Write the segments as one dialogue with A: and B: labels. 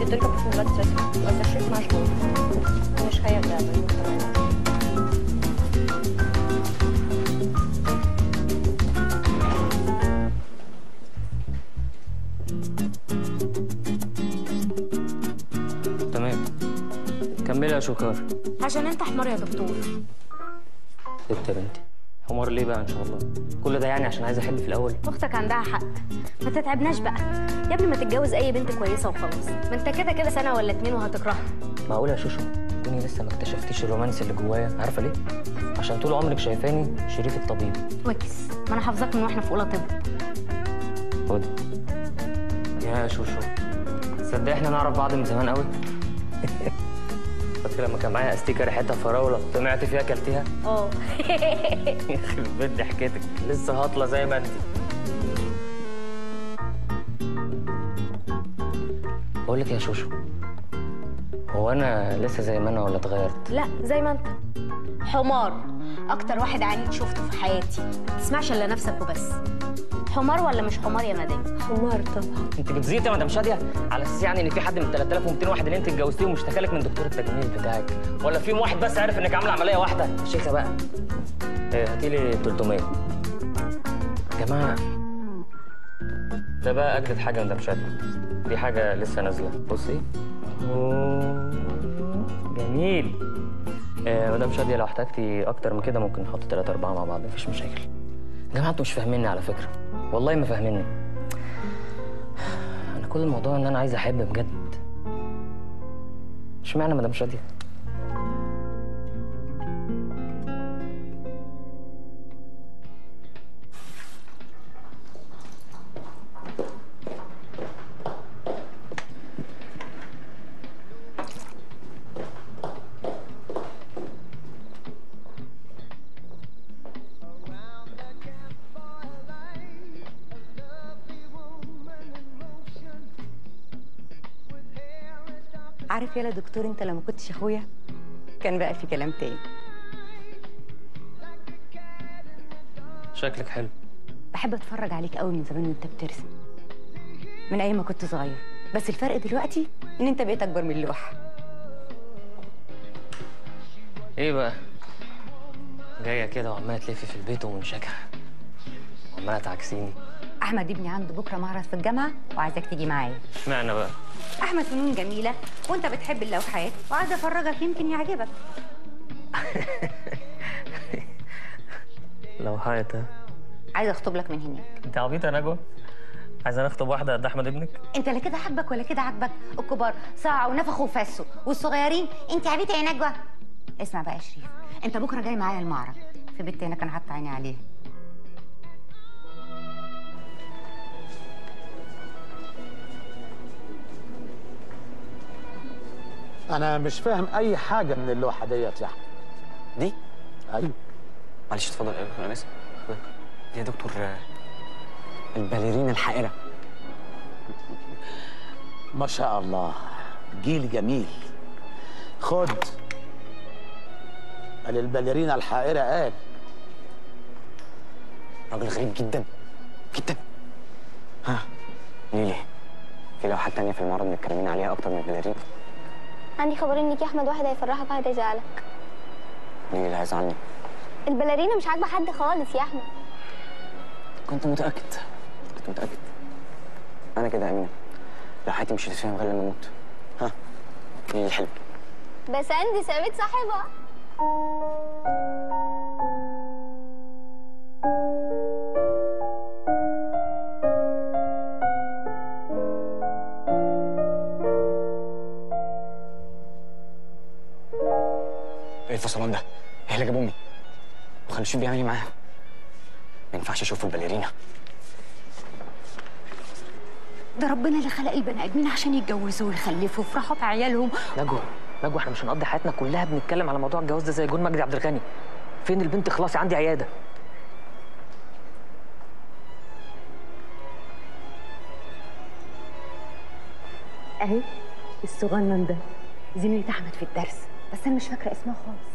A: قلت لكم في دلوقتي بس بس الشيخ مشغول مش هيرجع
B: تمام كملي يا شكار
A: عشان انت حمار يا دكتور
B: ست يا بنتي حمار ليه بقى ان شاء الله كل ده يعني عشان عايز احب في الاول
A: اختك عندها حق ما تتعبناش بقى يا ابني ما تتجوز اي بنت كويسه وخلاص ما انت كده كده سنه ولا اتنين وهتكرهها
B: معقول يا شوشو تكوني لسه ما اكتشفتيش الرومانس اللي جوايا عارفه ليه عشان طول عمرك شايفاني شريف الطبيب
A: وكس ما انا حافظاك من واحنا في اولى طب
B: خد يا شوشو تصدق احنا نعرف بعض من زمان قوي فاكر لما كان معايا استيكه ريحتها فراوله طمعت فيها اكلتيها
A: اه
B: يخرب بيت ضحكتك لسه هاطله زي ما انت بقول لك يا شوشو هو انا لسه زي ما انا ولا اتغيرت
A: لا زي ما انت حمار اكتر واحد عنيد شفته في حياتي ما تسمعش الا نفسك وبس حمار ولا مش حمار يا مدام حمار طبعا
B: انت بتزيد يا مدام شاديه على اساس يعني ان في حد من 3200 واحد اللي انت اتجوزتيهم مشتكى لك من دكتور التجميل بتاعك ولا فيهم واحد بس عارف انك عامله عمليه واحده شيخه بقى ايه هاتي لي 300 يا جماعه ده بقى اجدد حاجه يا مدام شاديه دي حاجه لسه نازله بصي أوه، جميل آه مدام شاديه لو احتجتي اكتر من كده ممكن نحط ثلاثة أربعة مع بعض مفيش مشاكل يا جماعه انتوا مش فاهميني على فكره والله ما فاهميني انا كل الموضوع ان انا عايز احب بجد اشمعنى مدام شاديه
C: عارف يالا دكتور انت لو ما كنتش اخويا كان بقى في كلام تاني
B: شكلك حلو
C: بحب اتفرج عليك قوي من زمان وانت بترسم من ايام ما كنت صغير بس الفرق دلوقتي ان انت بقيت اكبر من اللوحه
B: ايه بقى جايه كده وعماله تلف في البيت ومنشكه وعماله تعكسيني
C: احمد ابني عنده بكره معرض في الجامعه وعايزك تيجي معايا
B: اشمعنى بقى
C: احمد فنون جميله وانت بتحب اللوحات وعايزه افرجك يمكن يعجبك
B: لو حيط ها
C: عايزه اخطب لك من هناك
B: انت عبيطه يا نجوى عايزه نخطب واحده قد احمد ابنك
C: انت لا كده حبك ولا كده عاجبك الكبار ساعة ونفخوا وفسوا والصغيرين انت عبيطه يا نجوى اسمع بقى يا شريف انت بكره جاي معايا المعرض في بنت هنا كان حاطه عيني عليها
D: انا مش فاهم اي حاجه من اللوحه ديت يا احمد
E: دي
D: ايوه
E: معلش اتفضل يا دكتور انس دي يا دكتور آه، الباليرينا الحائره
D: ما شاء الله جيل جميل خد قال الباليرينا الحائره قال
E: راجل غريب جدا جدا ها ليلي في لوحات تانية في المعرض متكلمين عليها اكتر من الباليرينا
F: عندي خبر انك يا احمد واحد هيفرحك واحد هيزعلك
E: ليلي اللي عايز عني
F: البلارينا مش عاجبه حد خالص يا احمد
E: كنت متاكد كنت متاكد انا كده يا امينه لوحاتي مش هتفهم غير لما اموت ها ليلي الحلو
F: بس عندي سابت صاحبها
E: ايه الفصلان ده؟ ايه اللي جاب امي؟ وخلي شوف بيعمل ايه معاها ما ينفعش اشوف الباليرينا
C: ده ربنا اللي خلق البني ادمين عشان يتجوزوا ويخلفوا ويفرحوا بعيالهم
B: نجوى نجوى احنا مش هنقضي حياتنا كلها بنتكلم على موضوع الجواز ده زي جون مجدي عبد الغني فين البنت خلاص عندي عياده
C: اهي الصغنن ده زميلة احمد في الدرس بس انا مش فاكره اسمها خالص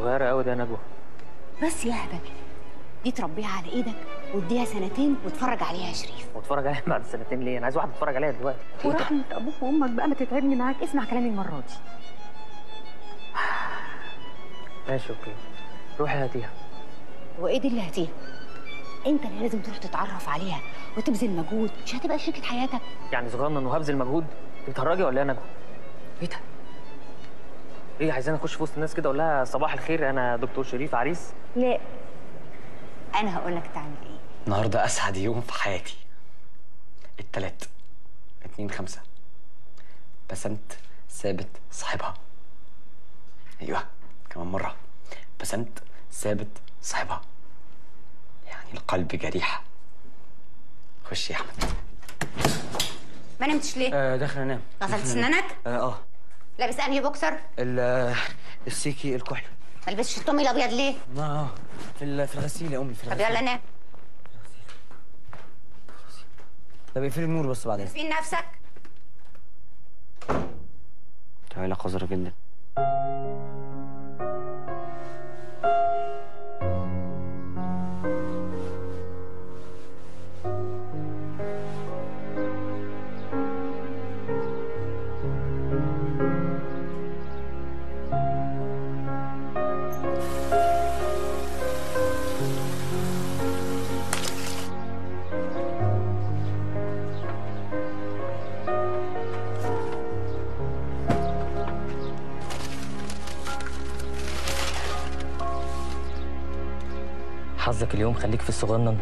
B: صغيره قوي ده يا نجوى
C: بس يا هبل دي تربيها على ايدك واديها سنتين واتفرج عليها يا شريف
B: واتفرج عليها بعد سنتين ليه انا عايز واحد اتفرج عليها دلوقتي
C: ورحمة ابوك وامك بقى ما تتعبني معاك اسمع كلامي المره دي
B: ماشي اوكي روحي هاتيها
C: وايه دي اللي هتيها انت اللي لازم تروح تتعرف عليها وتبذل مجهود مش هتبقى شريكة حياتك
B: يعني صغنن وهبذل مجهود انت بتهرجي ولا ايه يا نجوى ايه ده ايه عايزاني اخش في وسط الناس كده اقول لها صباح الخير انا دكتور شريف عريس
C: لا انا هقول لك تعمل ايه
E: النهارده اسعد يوم في حياتي التلات اتنين خمسة بسنت ثابت صاحبها ايوه كمان مرة بسنت ثابت صاحبها يعني القلب جريح خش يا احمد
C: ما نمتش ليه
E: آه داخل انام
C: غسلت سنانك
E: اه اه
C: لابس انهي بوكسر
E: ال- آه، السيكي الكحل
C: ما لبستش الطمي الابيض ليه
E: اه اه في ال- في الغسيل يا امي في
C: طب
E: الغسيل
C: يلا نام
E: طب اقفلي النور بس بعدين
C: فين نفسك
E: تعالى قذرة جدا
B: حظك اليوم خليك في الصغنن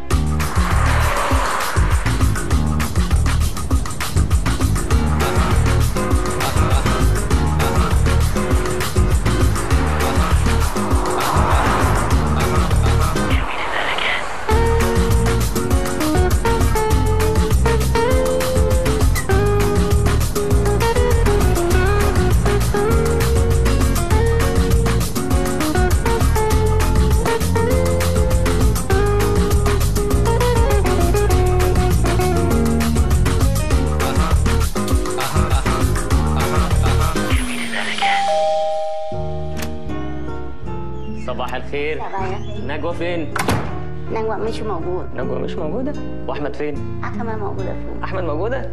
B: صباح الخير نجوى فين؟
F: نجوى مش موجود
B: نجوى مش موجودة وأحمد فين؟
F: حكمة موجودة فين
B: أحمد موجودة؟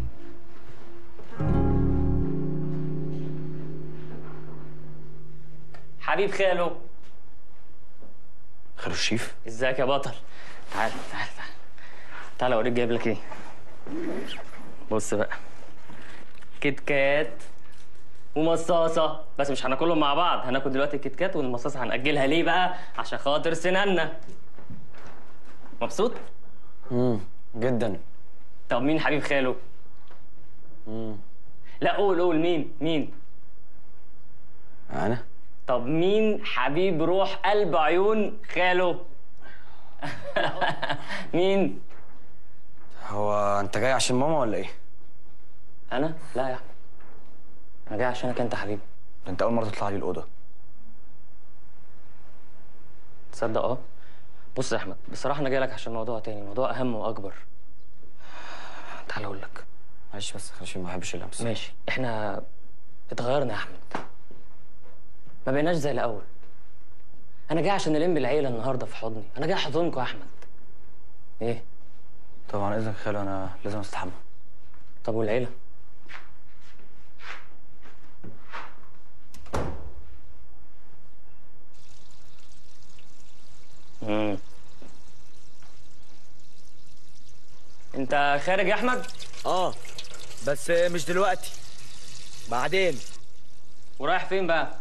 B: حبيب خاله
E: خير الشيف
B: ازيك يا بطل تعال تعال تعال تعال اوريك جايب لك ايه بص بقى كيت كات ومصاصة بس مش هناكلهم مع بعض هناكل دلوقتي الكيت كات والمصاصة هنأجلها ليه بقى عشان خاطر سنانا مبسوط
E: امم جدا
B: طب مين حبيب خاله لا قول قول مين مين
E: انا
B: طب مين حبيب روح قلب عيون خاله مين
E: هو انت جاي عشان ماما ولا ايه
B: انا لا يا احمد انا جاي عشانك انت حبيبي
E: ده انت اول مره تطلع لي الاوضه
B: تصدق اه بص يا احمد بصراحه انا جاي لك عشان موضوع تاني موضوع اهم واكبر تعال اقول لك
E: معلش بس عشان ما بحبش اللمس
B: ماشي احنا اتغيرنا يا احمد ما بقيناش زي الاول انا جاي عشان الم العيله النهارده في حضني انا جاي احضنكم يا احمد ايه
E: طبعا اذنك يا خالو انا لازم استحمى
B: طب والعيله امم انت خارج يا احمد
G: اه بس مش دلوقتي بعدين
B: ورايح فين بقى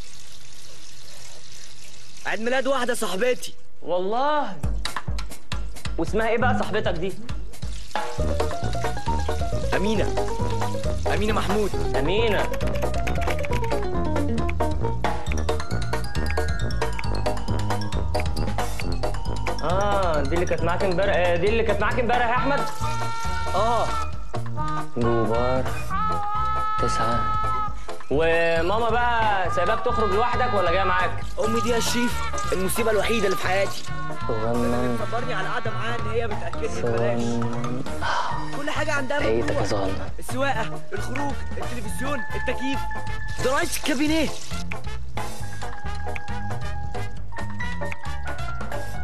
G: عيد ميلاد واحده صاحبتي
B: والله واسمها ايه بقى صاحبتك دي
G: امينه امينه محمود
B: امينه اه دي اللي كانت معاك امبارح آه، دي اللي كانت معاك امبارح يا احمد
G: اه
B: جوبار تسعة وماما بقى سايباك تخرج لوحدك ولا جايه معاك؟
G: امي دي يا شريف المصيبه الوحيده اللي في حياتي
B: صغنن
G: فكرني على القعده معاها ان هي بتاكلني ببلاش
B: صغنن
G: كل حاجه عندها
B: حقيقتك يا
G: ممنوع.
B: صغنن
G: السواقه الخروج التلفزيون التكييف ده رئيس الكابينيه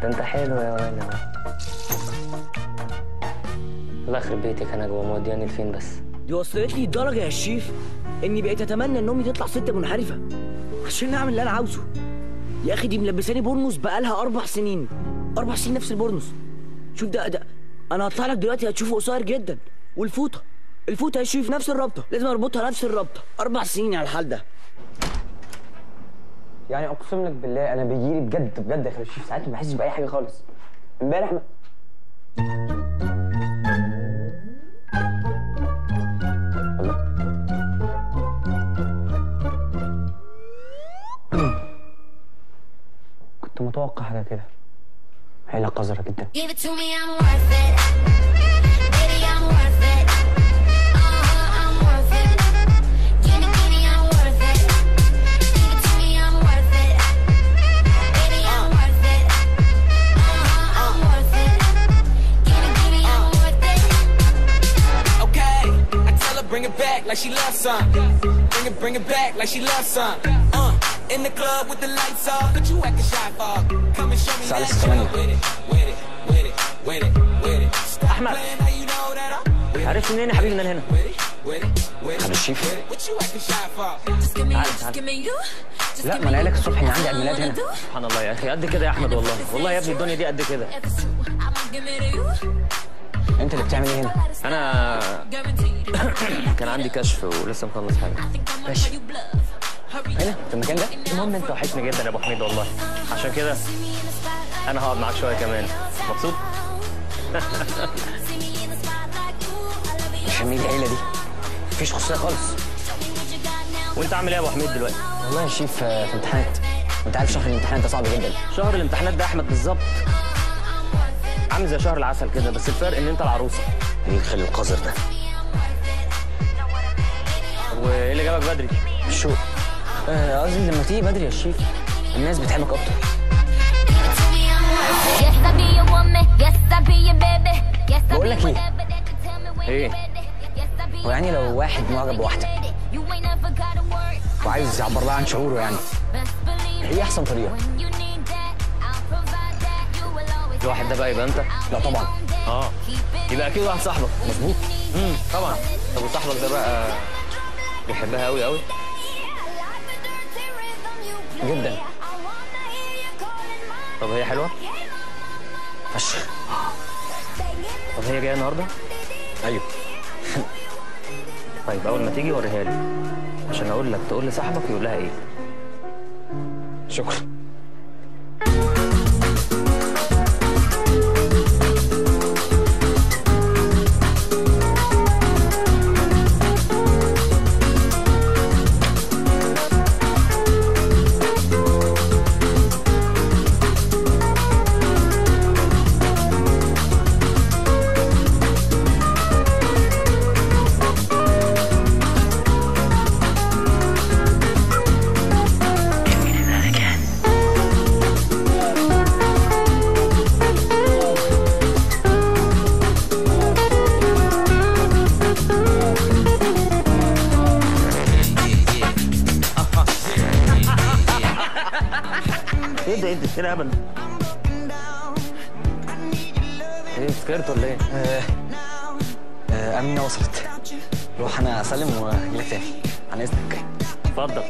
B: ده انت حلو يا ولا الله يخرب بيتك انا جوه مودياني لفين بس
G: دي وصلت لي الدرجه يا شريف اني بقيت اتمنى ان امي تطلع ست منحرفه عشان اعمل اللي انا عاوزه يا اخي دي ملبساني بورنوس بقالها اربع سنين اربع سنين نفس البورنوس شوف ده ده انا هطلع لك دلوقتي هتشوفه قصير جدا والفوطه الفوطه يا شريف نفس الرابطه لازم اربطها نفس الرابطه اربع سنين على الحال ده
E: يعني اقسم لك بالله انا بيجيلي بجد بجد يا خالد شريف ساعات ما بحسش باي حاجه خالص امبارح ما... الله. كنت متوقع حاجه كده عيله قذره جدا
H: Give it to me, I'm worth it. Baby, I'm worth it. Uh-huh, I'm worth it. Gimme, gimme, I'm worth it. Give it to me, I'm worth it. Baby, I'm worth it. Uh-huh, I'm worth it. Gimme, gimme, I'm worth it.
I: Okay, I tell her bring it back like she loves some. Bring it, bring it back like she loves some. Uh, in the club with the lights off, but you acting shy for. Come and show me
E: Sale
I: that
E: ثمانية.
I: you with it, with it, with it, with it, with it. Stop
B: أحمد.
I: playing, now you know that I'm with it,
B: عرفت منين يا حبيبي ان انا هنا
I: with it, with it, with it,
E: خالد شريف
I: with it. What you acting shy for?
H: Just give me you,
B: تعال،
H: just
B: تعال.
H: give me you. Just
E: لا
H: give
E: ما انا
H: me
E: قايل لك
H: you.
E: الصبح ان عندي
H: That's
E: عيد
H: all I
E: ميلاد
H: wanna
E: هنا
H: do.
B: سبحان الله يا اخي قد كده يا احمد والله والله يا ابني الدنيا دي قد كده
H: If it's true, I'ma give it to you.
E: انت اللي بتعمل ايه هنا
B: انا
H: Guaranteed.
B: كان عندي كشف ولسه مخلص حاجه
H: I think I'ma
E: ماشي.
H: show you bluff. Hurry
E: هنا في المكان ده
B: المهم انت وحشني جدا يا ابو حميد والله عشان كده انا هقعد معاك شويه كمان مبسوط
H: See me in the spotlight, ooh, I love it.
E: مش هميل العيله دي مفيش خصوصيه خالص
H: Show me what you got now.
B: وانت عامل ايه يا ابو حميد دلوقتي
E: والله يا شريف آه، في امتحانات انت عارف شهر الامتحانات ده صعب جدا
B: شهر الامتحانات ده يا احمد بالظبط عامل زي شهر العسل كده بس الفرق ان انت العروسه
E: مين الخل القذر ده
B: وايه اللي جابك بدري
E: شو آه، قصدي لما تيجي بدري يا شريف الناس بتحبك اكتر
H: To me, I'm worth it. Yes, I be your woman. Yes, I be your baby. Yes, I
E: بقول
H: be
E: لك ايه؟
H: whatever that you tell me when
B: ايه
H: you're ready. Yes, I be
E: هو يعني لو واحد معجب بواحده
H: You ain't never gotta worry.
E: وعايز يعبر لها عن شعوره يعني
H: Best believe
E: ايه احسن طريقه
H: when you need that, I'll provide that. You will always
B: الواحد ده بقى يبقى انت
E: لا طبعا
B: اه يبقى اكيد واحد صاحبك
E: مظبوط
B: امم طبعا طب وصاحبك ده بقى بيحبها قوي قوي
E: جدا
B: طب هي حلوه
E: فشخ
B: طب هي جايه النهارده
E: ايوه
B: طيب اول ما تيجي وريها لي عشان اقول لك تقول لصاحبك يقول لها ايه
E: شكرا
B: ايه ده ايه ده ايه الهبل ده؟ ايه سكرت ولا ايه؟
E: آه، آه، امينه وصلت روح انا اسلم واجيلك تاني عن اذنك
B: اتفضل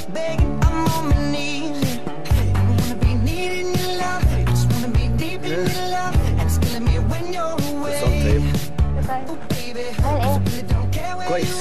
E: كويس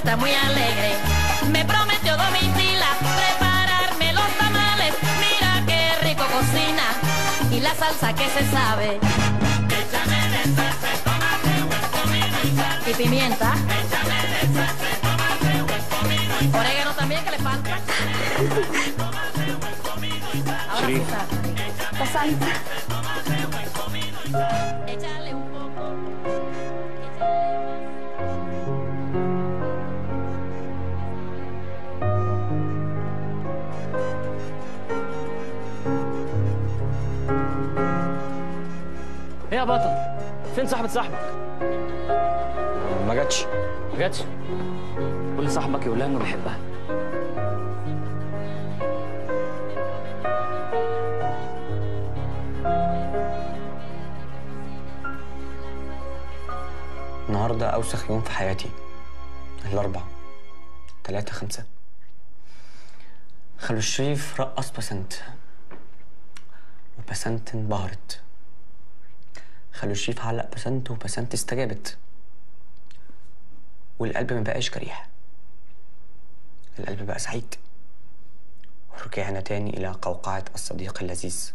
J: está muy alegre. Me prometió Domitila prepararme los tamales. Mira qué rico cocina y la salsa que se sabe. Y pimienta. Orégano también que le falta. Ahora sí
B: Sherif.
J: sabe.
F: La salsa.
J: Échale un poco.
B: ايه يا بطل فين صاحبة صاحبك
E: ما جاتش
B: ما جاتش قول لصاحبك يقول لها انه بيحبها
E: النهارده اوسخ يوم في حياتي الاربع تلاتة خمسة خلو الشريف رقص بسنت وبسنت انبهرت خلو الشريف علق بسنت وبسنت استجابت والقلب ما بقاش جريح القلب بقى سعيد ورجعنا تاني إلى قوقعة الصديق اللذيذ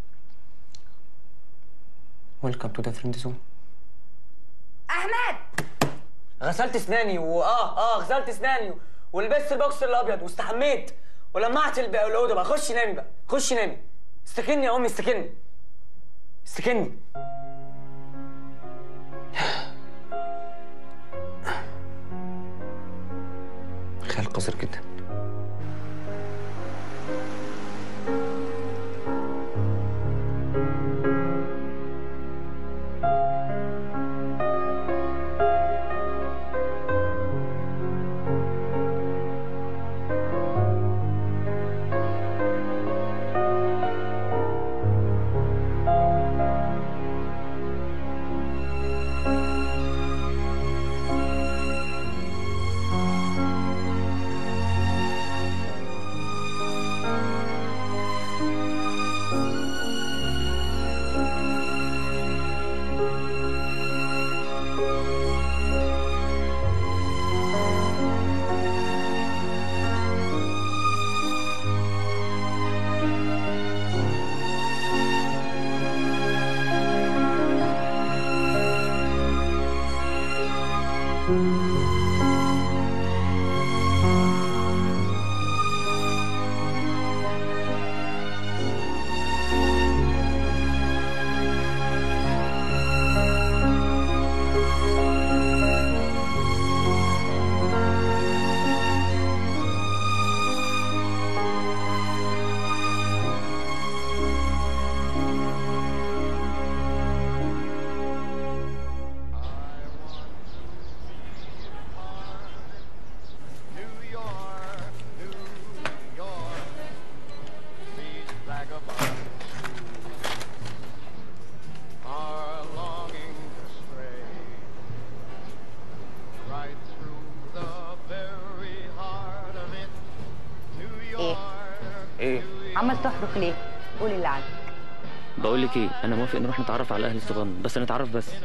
E: ويلكم تو ذا فريند زون
C: احمد
E: غسلت اسناني واه اه غسلت اسناني ولبست البوكس الابيض واستحميت ولمعت الب- الاوضه بقى خشي نامي بقى خشي نامي استكني يا امي استكني استكني خيال قصير جدا
C: ايه
B: ايه
C: عمال تحرق ليه قولي اللي عندك
B: بقول لك ايه انا موافق نروح نتعرف على اهل الصغان بس نتعرف بس ايه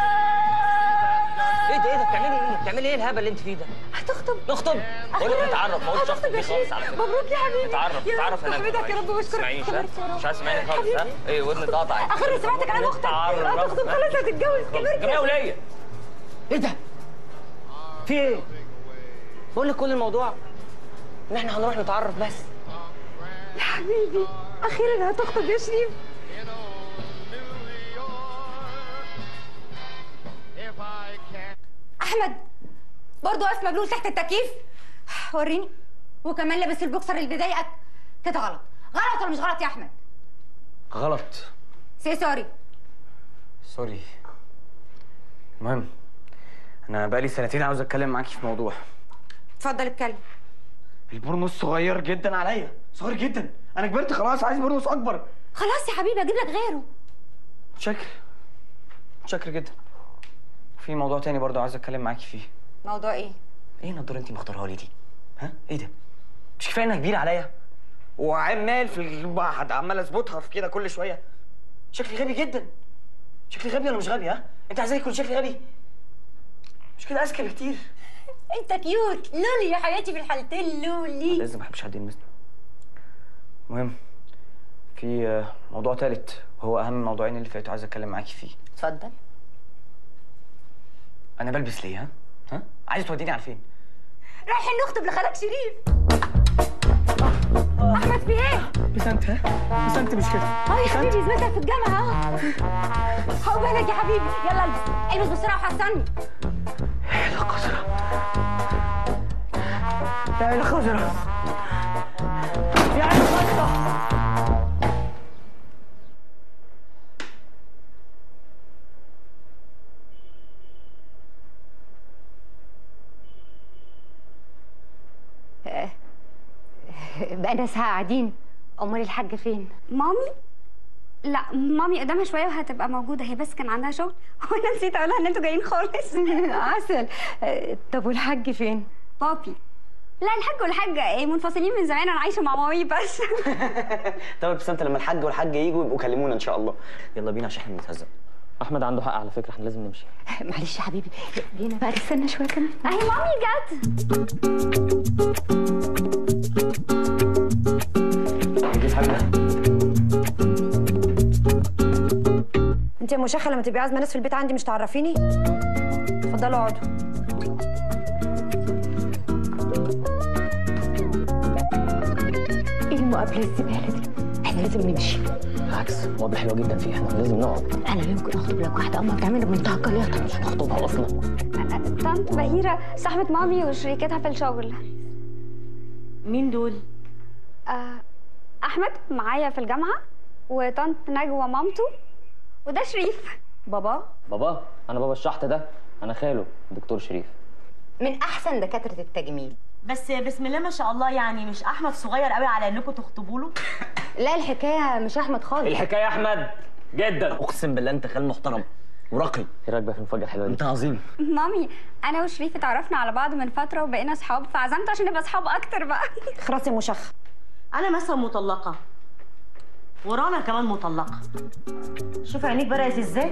B: ده ايه ده بتعملي ايه بتعملي ايه الهبل اللي انت فيه ده
C: هتخطب
B: نخطب بقول لك نتعرف ما قلتش اخطب دي خالص على فكره
C: مبروك يا حبيبي
B: نتعرف
C: يا
B: نتعرف
C: رب
B: هناك
C: احمدك يا رب واشكرك
B: اسمعينيش ها؟
C: خبرت يا رب.
B: مش عايز اسمعيني خالص ها ايه ودني اتقطعت
C: اخر سمعتك عن اختك هتخطب خلاص هتتجوز كبرت
B: جميع وليا ايه ده في ايه بقول لك كل الموضوع ان احنا هنروح نتعرف بس
C: يا حبيبي اخيرا هتخطب يا شريف احمد برضه واقف مبلول تحت التكييف وريني وكمان لابس البوكسر اللي بيضايقك كده غلط غلط ولا مش غلط يا احمد
E: غلط
C: سي سوري
E: سوري المهم انا بقالي سنتين عاوز اتكلم معاكي في موضوع
C: اتفضل اتكلم
E: البورنوس صغير جدا عليا صغير جدا انا كبرت خلاص عايز بورنوس اكبر
C: خلاص يا حبيبي اجيب لك غيره
E: متشكر متشكر جدا في موضوع تاني برضه عايز اتكلم معاكي فيه
C: موضوع ايه
E: ايه النضاره انت مختارها لي دي ها ايه ده مش كفايه انها كبيره عليا وعمال في الواحد عمال اظبطها في كده كل شويه شكلي غبي جدا شكلي غبي ولا مش غبي ها انت عايزاني يكون شكلي غبي مش كده اذكى بكتير
C: انت كيوت لولي يا حياتي في الحالتين لولي
G: لازم ما بحبش حد يلمسني المهم في آه، موضوع تالت وهو اهم الموضوعين اللي فاتوا عايز اتكلم معاكي فيه
C: اتفضل
G: انا بلبس ليه ها ها عايز توديني على فين
C: رايحين نخطب لخالك شريف احمد في ايه؟
G: بسنت ها بسنت مش كده
C: اه يا حبيبي زميلتك في الجامعه اه عقبالك يا حبيبي يلا البس البس بسرعه وحسني
G: يا قذرة يا عيني خضرة يا عيني خضرة
C: بقينا ساعه قاعدين امال الحاجه فين؟
K: مامي لا مامي قدامها شويه وهتبقى موجوده هي بس كان عندها شغل وانا نسيت اقولها ان انتوا جايين خالص
C: عسل آه، طب والحاج فين؟
K: بابي لا الحاج والحاجه ايه منفصلين من زمان انا عايشه مع مامي بس
G: طب بسنت لما الحاج والحاجة يجوا يبقوا كلمونا ان شاء الله يلا بينا عشان احنا بنتهزق
B: احمد عنده حق على فكره احنا لازم نمشي
C: معلش يا حبيبي جينا بقى تستنى شويه كمان
K: اهي مامي جت
G: نجيب حاجة
L: انت يا مشاخه لما تبقي عازمه ناس في البيت عندي مش تعرفيني اتفضلوا اقعدوا
C: ايه المقابله الزباله دي؟ احنا لازم نمشي
B: بالعكس مقابله حلوه جدا فيه احنا لازم نقعد
C: انا لا يمكن اخطب لك واحده اما بتعمل بمنتهى القليقه
B: مش هنخطبها اصلا
K: طنط بهيره صاحبه مامي وشريكتها في الشغل
L: مين دول
K: آه، احمد معايا في الجامعه وطنط نجوى مامته وده شريف
L: بابا
B: بابا انا بابا الشحت ده انا خاله دكتور شريف
C: من احسن دكاتره التجميل
L: بس بسم الله ما شاء الله يعني مش احمد صغير قوي على انكم تخطبوا له
C: لا الحكايه مش احمد خالص
B: الحكايه يا احمد جدا
G: اقسم بالله انت خال محترم وراقي
B: ايه رايك بقى في المفاجاه الحلوه دي
G: انت عظيم
K: مامي انا وشريف اتعرفنا على بعض من فتره وبقينا اصحاب فعزمته عشان نبقى اصحاب اكتر بقى
L: خلاص يا مشاخه انا مثلا مطلقه ورانا كمان مطلقه شوف عينيك برقت ازاي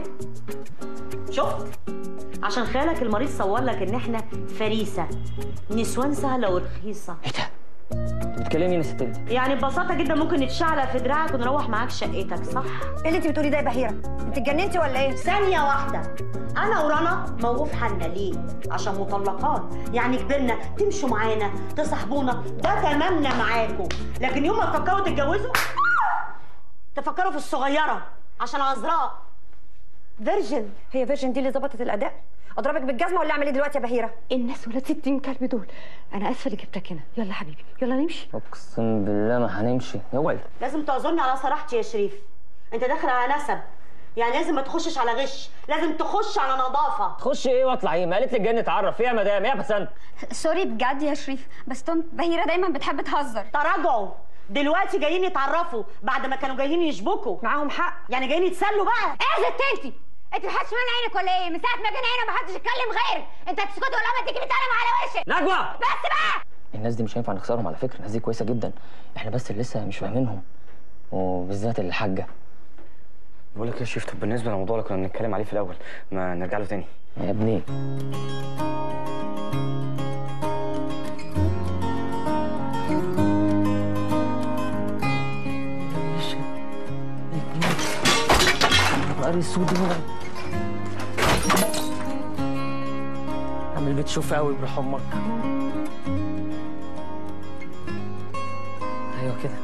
L: شفت عشان خالك المريض صور لك ان احنا فريسه نسوان سهله ورخيصه
B: ايه ده انت بتكلمي مين يا ست انت
L: يعني ببساطه جدا ممكن نتشعلق في دراعك ونروح معاك شقتك صح ايه اللي انت بتقولي ده يا بهيره انت اتجننتي ولا ايه ثانيه واحده انا ورانا موقوف حالنا ليه عشان مطلقات يعني كبرنا تمشوا معانا تصاحبونا ده تمامنا معاكم لكن يوم ما تفكروا تتجوزوا تفكروا في الصغيره عشان عذراء فيرجن هي فيرجن دي اللي ظبطت الاداء اضربك بالجزمه ولا اعمل ايه دلوقتي يا بهيره
C: الناس ولاد 60 كلب دول انا اسفه اللي جبتك هنا يلا حبيبي يلا نمشي
B: اقسم بالله ما هنمشي اوعي
L: لازم تعذرني على صراحتي يا شريف انت داخل على نسب يعني لازم ما تخشش على غش لازم تخش على نظافه
B: تخش ايه واطلع ايه ما قالت لي الجن اتعرف فيها يا مدام ايه يا بسنت
K: سوري بجد يا شريف بس طنط بهيره دايما بتحب تهزر
L: تراجعوا دلوقتي جايين يتعرفوا بعد ما كانوا جايين يشبكوا معاهم حق يعني جايين يتسلوا بقى
C: ايه يا ست انت انت محدش من عينك ولا ايه من ساعه ما جينا هنا محدش يتكلم غيرك انت هتسكت ولا ما تيجي بتعلم على وشك
B: نجوى
C: بس بقى
B: الناس دي مش هينفع نخسرهم على فكره الناس دي كويسه جدا احنا بس اللي لسه مش فاهمينهم وبالذات الحاجه
G: بقول لك يا شيف طب بالنسبه للموضوع اللي كنا بنتكلم عليه في الاول ما نرجع له تاني
B: يا ابني
G: نهار اسود
E: عامل بتشوف قوي بروح امك ايوه كده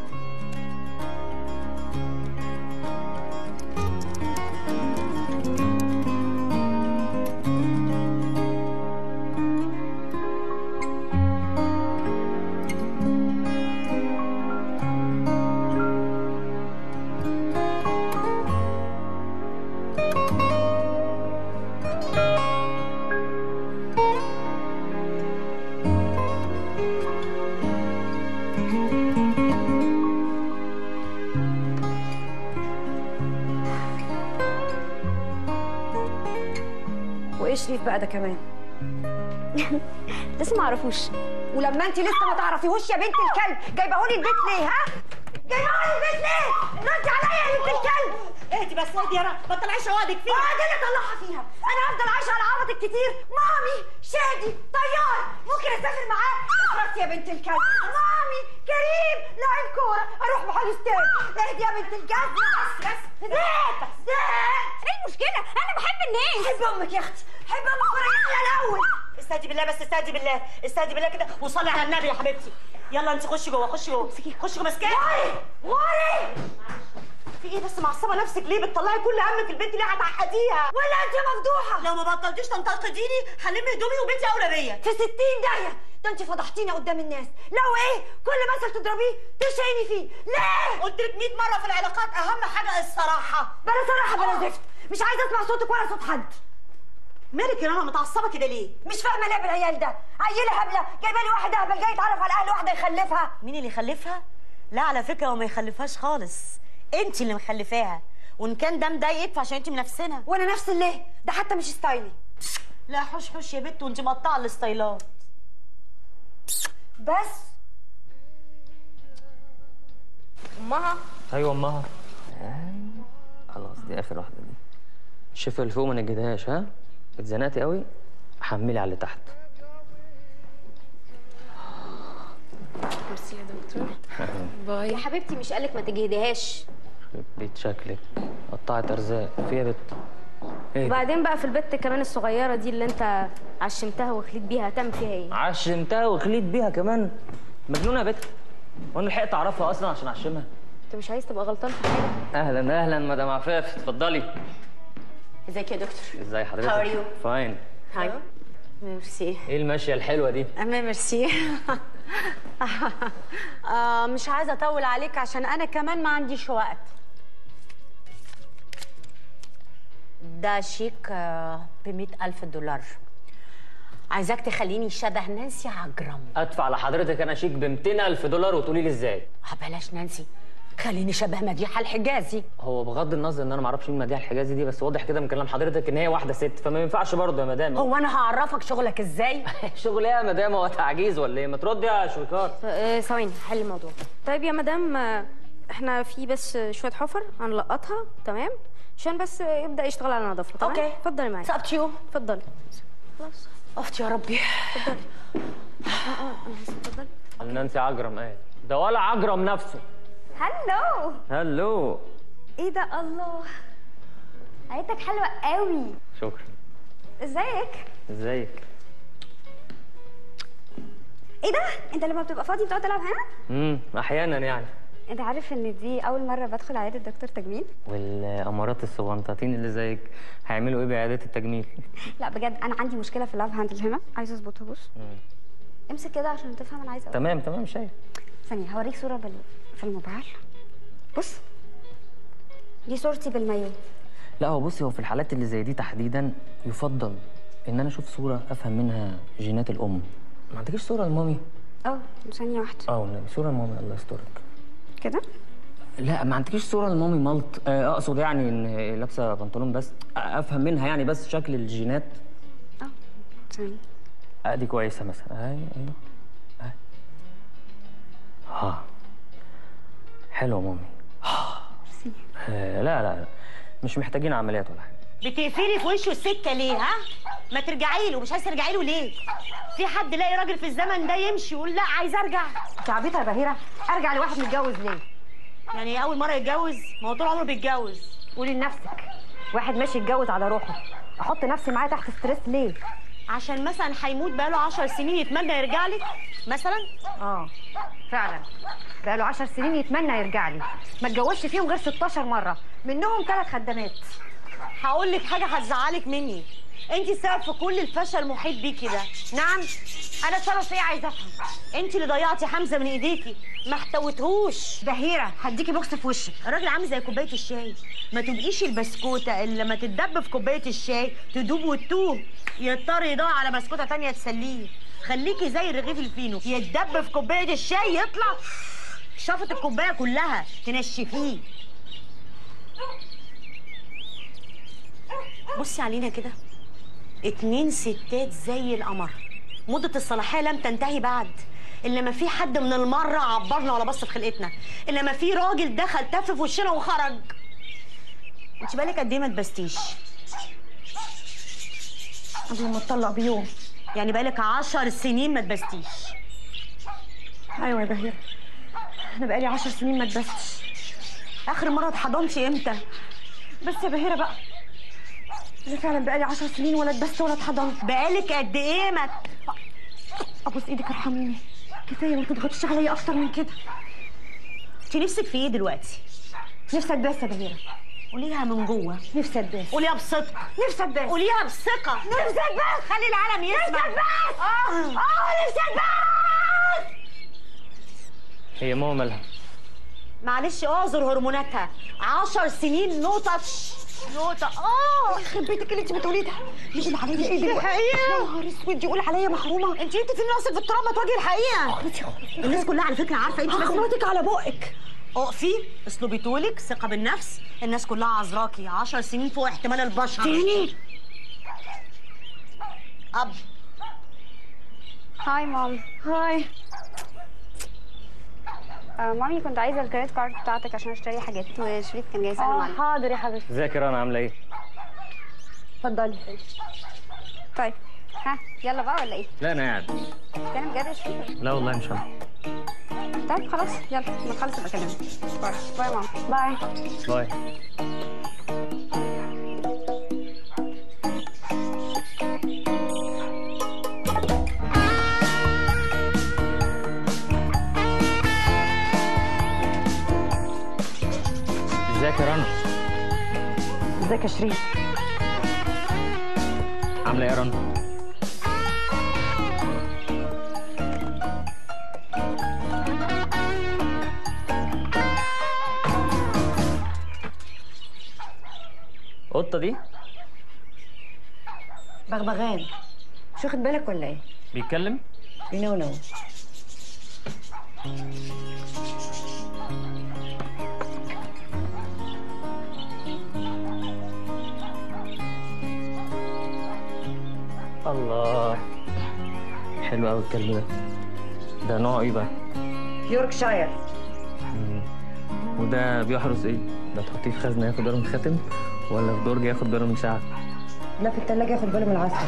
L: وايه شريف بقى ده كمان
K: لسه ما اعرفوش
L: ولما انت لسه ما تعرفيهوش يا بنت الكلب جايبهولي البيت ليه ها جايبهولي البيت ليه ردي عليا يا بنت الكلب اهدي بس اهدي يا رنا ما تطلعيش عقدك فيها اه اللي اطلعها فيها انا هفضل عايشه على عوضك كتير مامي شادي طيار ممكن اسافر معاه اخرس يا بنت الكلب مامي كريم لاعب كوره اروح محل استاد اهدي يا بنت الكلب بس بس زيت زيت ايه المشكله انا بحب الناس حب امك يا اختي حب امك وريحني الاول استهدي بالله بس استهدي بالله استهدي بالله كده وصلي على النبي يا حبيبتي يلا انت خشي جوه خشي جوه خشي جوه مسكين غوري غوري في ايه بس معصبه نفسك ليه بتطلعي كل همك البنت ليه هتعقديها ولا انت مفضوحه لو ما بطلتيش تنتقديني هلم هدومي وبنتي اولى بيا في 60 داهيه ده انت فضحتيني قدام الناس لو ايه كل مثل تضربيه تشيني فيه ليه قلت لك 100 مره في العلاقات اهم حاجه الصراحه بلا صراحه بلا زفت مش عايزه اسمع صوتك ولا صوت حد مالك يا رنا متعصبه كده ليه مش فاهمه ليه بالعيال ده عيله هبله جايبه لي واحد هبل جاي يتعرف على اهل واحده يخلفها مين اللي يخلفها لا على فكره هو ما يخلفهاش خالص انت اللي مخلفاها وان كان ده مضايقك فعشان انت منافسنا وانا نفس ليه ده حتى مش ستايلي لا حش حش يا بت وانت مقطعه الستايلات بس
A: امها
B: ايوه امها خلاص دي اخر واحده دي الشفه اللي فوق ما نجدهاش ها اتزنقتي قوي حملي على اللي تحت
A: ميرسي يا دكتور باي يا حبيبتي مش قالك ما تجهديهاش
B: بيت شكلك قطعت ارزاق في يا بت ايه ده؟
A: وبعدين بقى في البت كمان الصغيره دي اللي انت عشمتها وخليت بيها هتعمل فيها ايه
B: عشمتها وخليت بيها كمان مجنونه يا بت وانا لحقت اعرفها اصلا عشان اعشمها
A: انت مش عايز تبقى غلطان في حاجه
B: اهلا اهلا مدام عفاف اتفضلي
A: ازيك يا دكتور
B: ازاي حضرتك
A: How are you?
B: فاين
A: هاي ميرسي
B: ايه الماشيه الحلوه دي
A: أما ميرسي
L: آه مش عايزه اطول عليك عشان انا كمان ما عنديش وقت ده شيك ب ألف دولار عايزاك تخليني شبه نانسي عجرم
B: ادفع لحضرتك انا شيك ب 200000 دولار وتقولي لي ازاي
L: آه، بلاش نانسي خليني شبه مديحه الحجازي
B: هو بغض النظر ان انا ما اعرفش مين مديحه الحجازي دي بس واضح كده من كلام حضرتك ان هي واحده ست فما ينفعش برضه يا مدام
L: هو انا هعرفك شغلك ازاي
B: شغل ايه يا مدام هو تعجيز ولا ايه ما تردي يا شويكار
A: آه، ثواني حل الموضوع طيب يا مدام آه، احنا في بس شويه حفر هنلقطها تمام عشان بس يبدا يشتغل على نظافته تمام
L: أوكي.
A: اتفضلي معايا
L: It's up to you.
A: اتفضلي خلاص
L: اختي يا ربي
A: اتفضلي اه اه انا هسيب، اتفضلي
B: نانسي عجرم ايه ده ولا عجرم نفسه
K: هلو
B: هلو
K: ايه ده الله عيلتك حلوه قوي
B: شكرا
K: ازيك
B: ازيك
K: ايه ده انت لما بتبقى فاضي بتقعد تلعب هنا
B: امم احيانا يعني
K: انت عارف ان دي اول مره بدخل عياده دكتور تجميل
B: والامارات الصغنطاطين اللي زيك هيعملوا ايه بعيادات التجميل
K: لا بجد انا عندي مشكله في اللاب هاندل هنا عايزه اظبطها بص امسك كده عشان تفهم انا عايزه اقول
B: تمام تمام شايف
K: ثانيه هوريك صوره بال... في الموبايل بص دي صورتي بالمايو
B: لا هو بصي هو في الحالات اللي زي دي تحديدا يفضل ان انا اشوف صوره افهم منها جينات الام ما عندكيش صوره لمامي
K: اه ثانيه واحده
B: اه والنبي صوره لمامي الله يسترك
K: كده
B: لا ما عندكيش صوره لمامي ملط آه، اقصد يعني ان لابسه بنطلون بس افهم منها يعني بس شكل الجينات
K: اه ثانيه
B: آه، دي كويسه مثلا ايوه ايوه آه. ها حلوه مامي آه، لا لا لا مش محتاجين عمليات ولا حاجه
L: بتقفلي في وشه السكه ليه ها ما ترجعي له مش عايزه ترجعي له ليه في حد يلاقي راجل في الزمن ده يمشي يقول لا عايزه ارجع
C: انت عبيطه يا بهيره ارجع لواحد متجوز ليه
L: يعني اول مره يتجوز ما هو طول عمره بيتجوز
C: قولي لنفسك واحد ماشي يتجوز على روحه احط نفسي معاه تحت ستريس ليه
L: عشان مثلا هيموت بقاله 10 سنين يتمنى يرجع لك مثلا
C: اه فعلا بقاله 10 سنين يتمنى يرجع لي ما اتجوزش فيهم غير 16 مره منهم ثلاث خدامات
L: هقول لك حاجه هتزعلك مني انت السبب في كل الفشل المحيط بيكي ده
C: نعم انا السبب في ايه عايزه افهم
L: انت اللي ضيعتي حمزه من ايديكي ما احتوتهوش
C: بهيره هديكي بوكس في وشك
L: الراجل عامل زي كوبايه الشاي ما تبقيش البسكوته اللي لما تتدب في كوبايه الشاي تدوب وتتوه يضطر يدور على بسكوته تانية تسليه خليكي زي الرغيف الفينو يتدب في كوبايه الشاي يطلع شفط الكوبايه كلها تنشفيه بصي علينا كده اتنين ستات زي القمر مدة الصلاحية لم تنتهي بعد إلا ما في حد من المرة عبرنا ولا بص في خلقتنا إلا ما في راجل دخل تف في وشنا وخرج انت بالك قد ايه ما تبستيش قبل ما اتطلق بيوم يعني بالك عشر سنين ما تبستيش ايوه يا بهيرة انا بقالي عشر سنين ما اتبستش اخر مره اتحضنتي امتى بس يا بهيرة بقى انا فعلا بقالي عشر سنين ولا اتبست ولا اتحضنت بقالك قد ايه ما ابوس ايدك ارحميني كفايه ما تضغطيش عليا اكتر من كده انت نفسك في ايه دلوقتي نفسي اتبس يا بهيرة قوليها من جوه نفسي اتبس قوليها بصدق نفسي اتبس قوليها بثقه نفسي اتبس خلي العالم يسمع نفسي اتبس اه اه نفسي اتبس
B: هي ماما مالها
L: معلش اعذر هرموناتها عشر سنين نو تاتش نقطة اه يخرب بيتك اللي انت بتقوليه ده مش اللي عليا ايه دلوقتي الحقيقة يا نهار اسود يقول عليا محرومة انت انت فين راسك في التراب ما تواجهي الحقيقة الناس كلها على فكرة عارفة انت هخبطك على بقك اقفي اسلوبي طولك ثقة بالنفس الناس كلها عذراكي عشر سنين فوق احتمال البشر تاني اب
K: هاي مام هاي آه مامي كنت عايزه الكريدت كارد بتاعتك عشان اشتري حاجات وشريف كان جاي يسلم عليك
L: حاضر يا حبيبتي
B: ازيك يا رنا عامله ايه؟
K: اتفضلي طيب ها يلا بقى ولا ايه؟
B: لا انا قاعد
K: كان بجد يا شريف
B: لا والله مش انا
K: طيب خلاص يلا لما نخلص ابقى اكلمك باي باي يا ماما باي
B: باي ازيك يا رنا
L: ازيك يا شريف
B: عامله ايه يا رنا القطه دي
L: بغبغان مش واخد بالك ولا ايه؟
B: بيتكلم
L: نو نو
B: الله حلو قوي الكلب ده ده نوع ايه بقى
L: يوركشاير
B: وده بيحرس ايه ده تحطيه في خزنه ياخد باله من الخاتم ولا في درج ياخد باله من ساعه
L: لا في التلاجة ياخد باله من العسل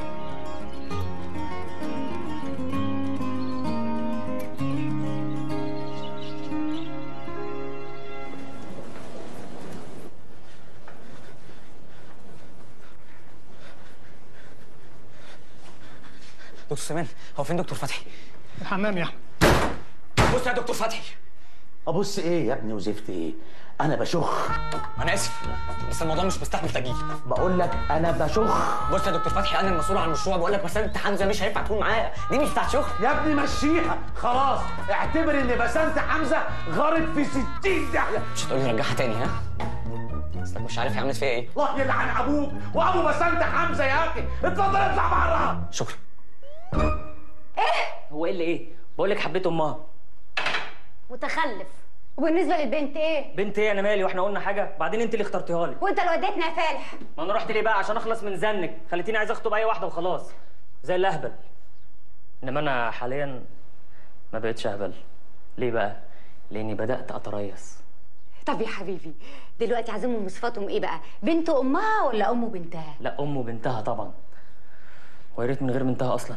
E: دكتور سمان هو فين دكتور فتحي؟
D: الحمام يا احمد
E: بص يا دكتور فتحي
M: ابص ايه يا ابني وزفت ايه انا بشخ
E: انا اسف بس الموضوع مش مستحمل تجيل
M: بقول لك انا بشخ
E: بص يا دكتور فتحي انا المسؤول عن المشروع بقول لك بسنت حمزه مش هينفع تكون معايا دي مش بتاعت شغل
M: يا ابني مشيها خلاص اعتبر ان بسنت حمزه غارت في 60 داهيه
E: مش هتقولي رجعها تاني ها؟ اصلك مش عارف هي عملت فيها ايه
M: الله يلعن ابوك وابو بسنت حمزه يا اخي اتفضل اطلع بره
E: شكرا
B: هو ايه اللي ايه بقول لك حبيت امها
A: متخلف وبالنسبه للبنت ايه
B: بنت ايه انا مالي واحنا قلنا حاجه بعدين انت اللي اخترتيها لي
A: وانت اللي وديتنا يا فالح
B: ما انا رحت ليه بقى عشان اخلص من زنك خليتيني عايز اخطب اي واحده وخلاص زي الاهبل انما انا حاليا ما بقتش اهبل ليه بقى لاني بدات اتريث
C: طب يا حبيبي دلوقتي عايزين صفاتهم ايه بقى بنت امها ولا ام بنتها
B: لا ام وبنتها طبعا ويا ريت من غير بنتها اصلا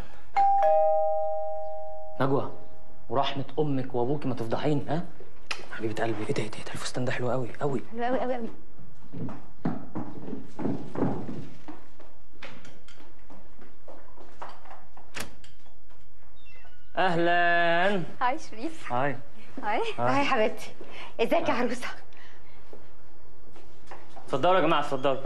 B: نجوى ورحمه امك وابوك ما تفضحين ها حبيبه قلبي ايه ده ايه ده إيه ده الفستان ده حلو قوي قوي
C: حلو قوي قوي قوي
B: اهلا
K: هاي شريف
B: هاي
K: هاي
C: هاي يا حبيبتي ازيك يا عروسه
B: اتفضلوا يا جماعه اتفضلوا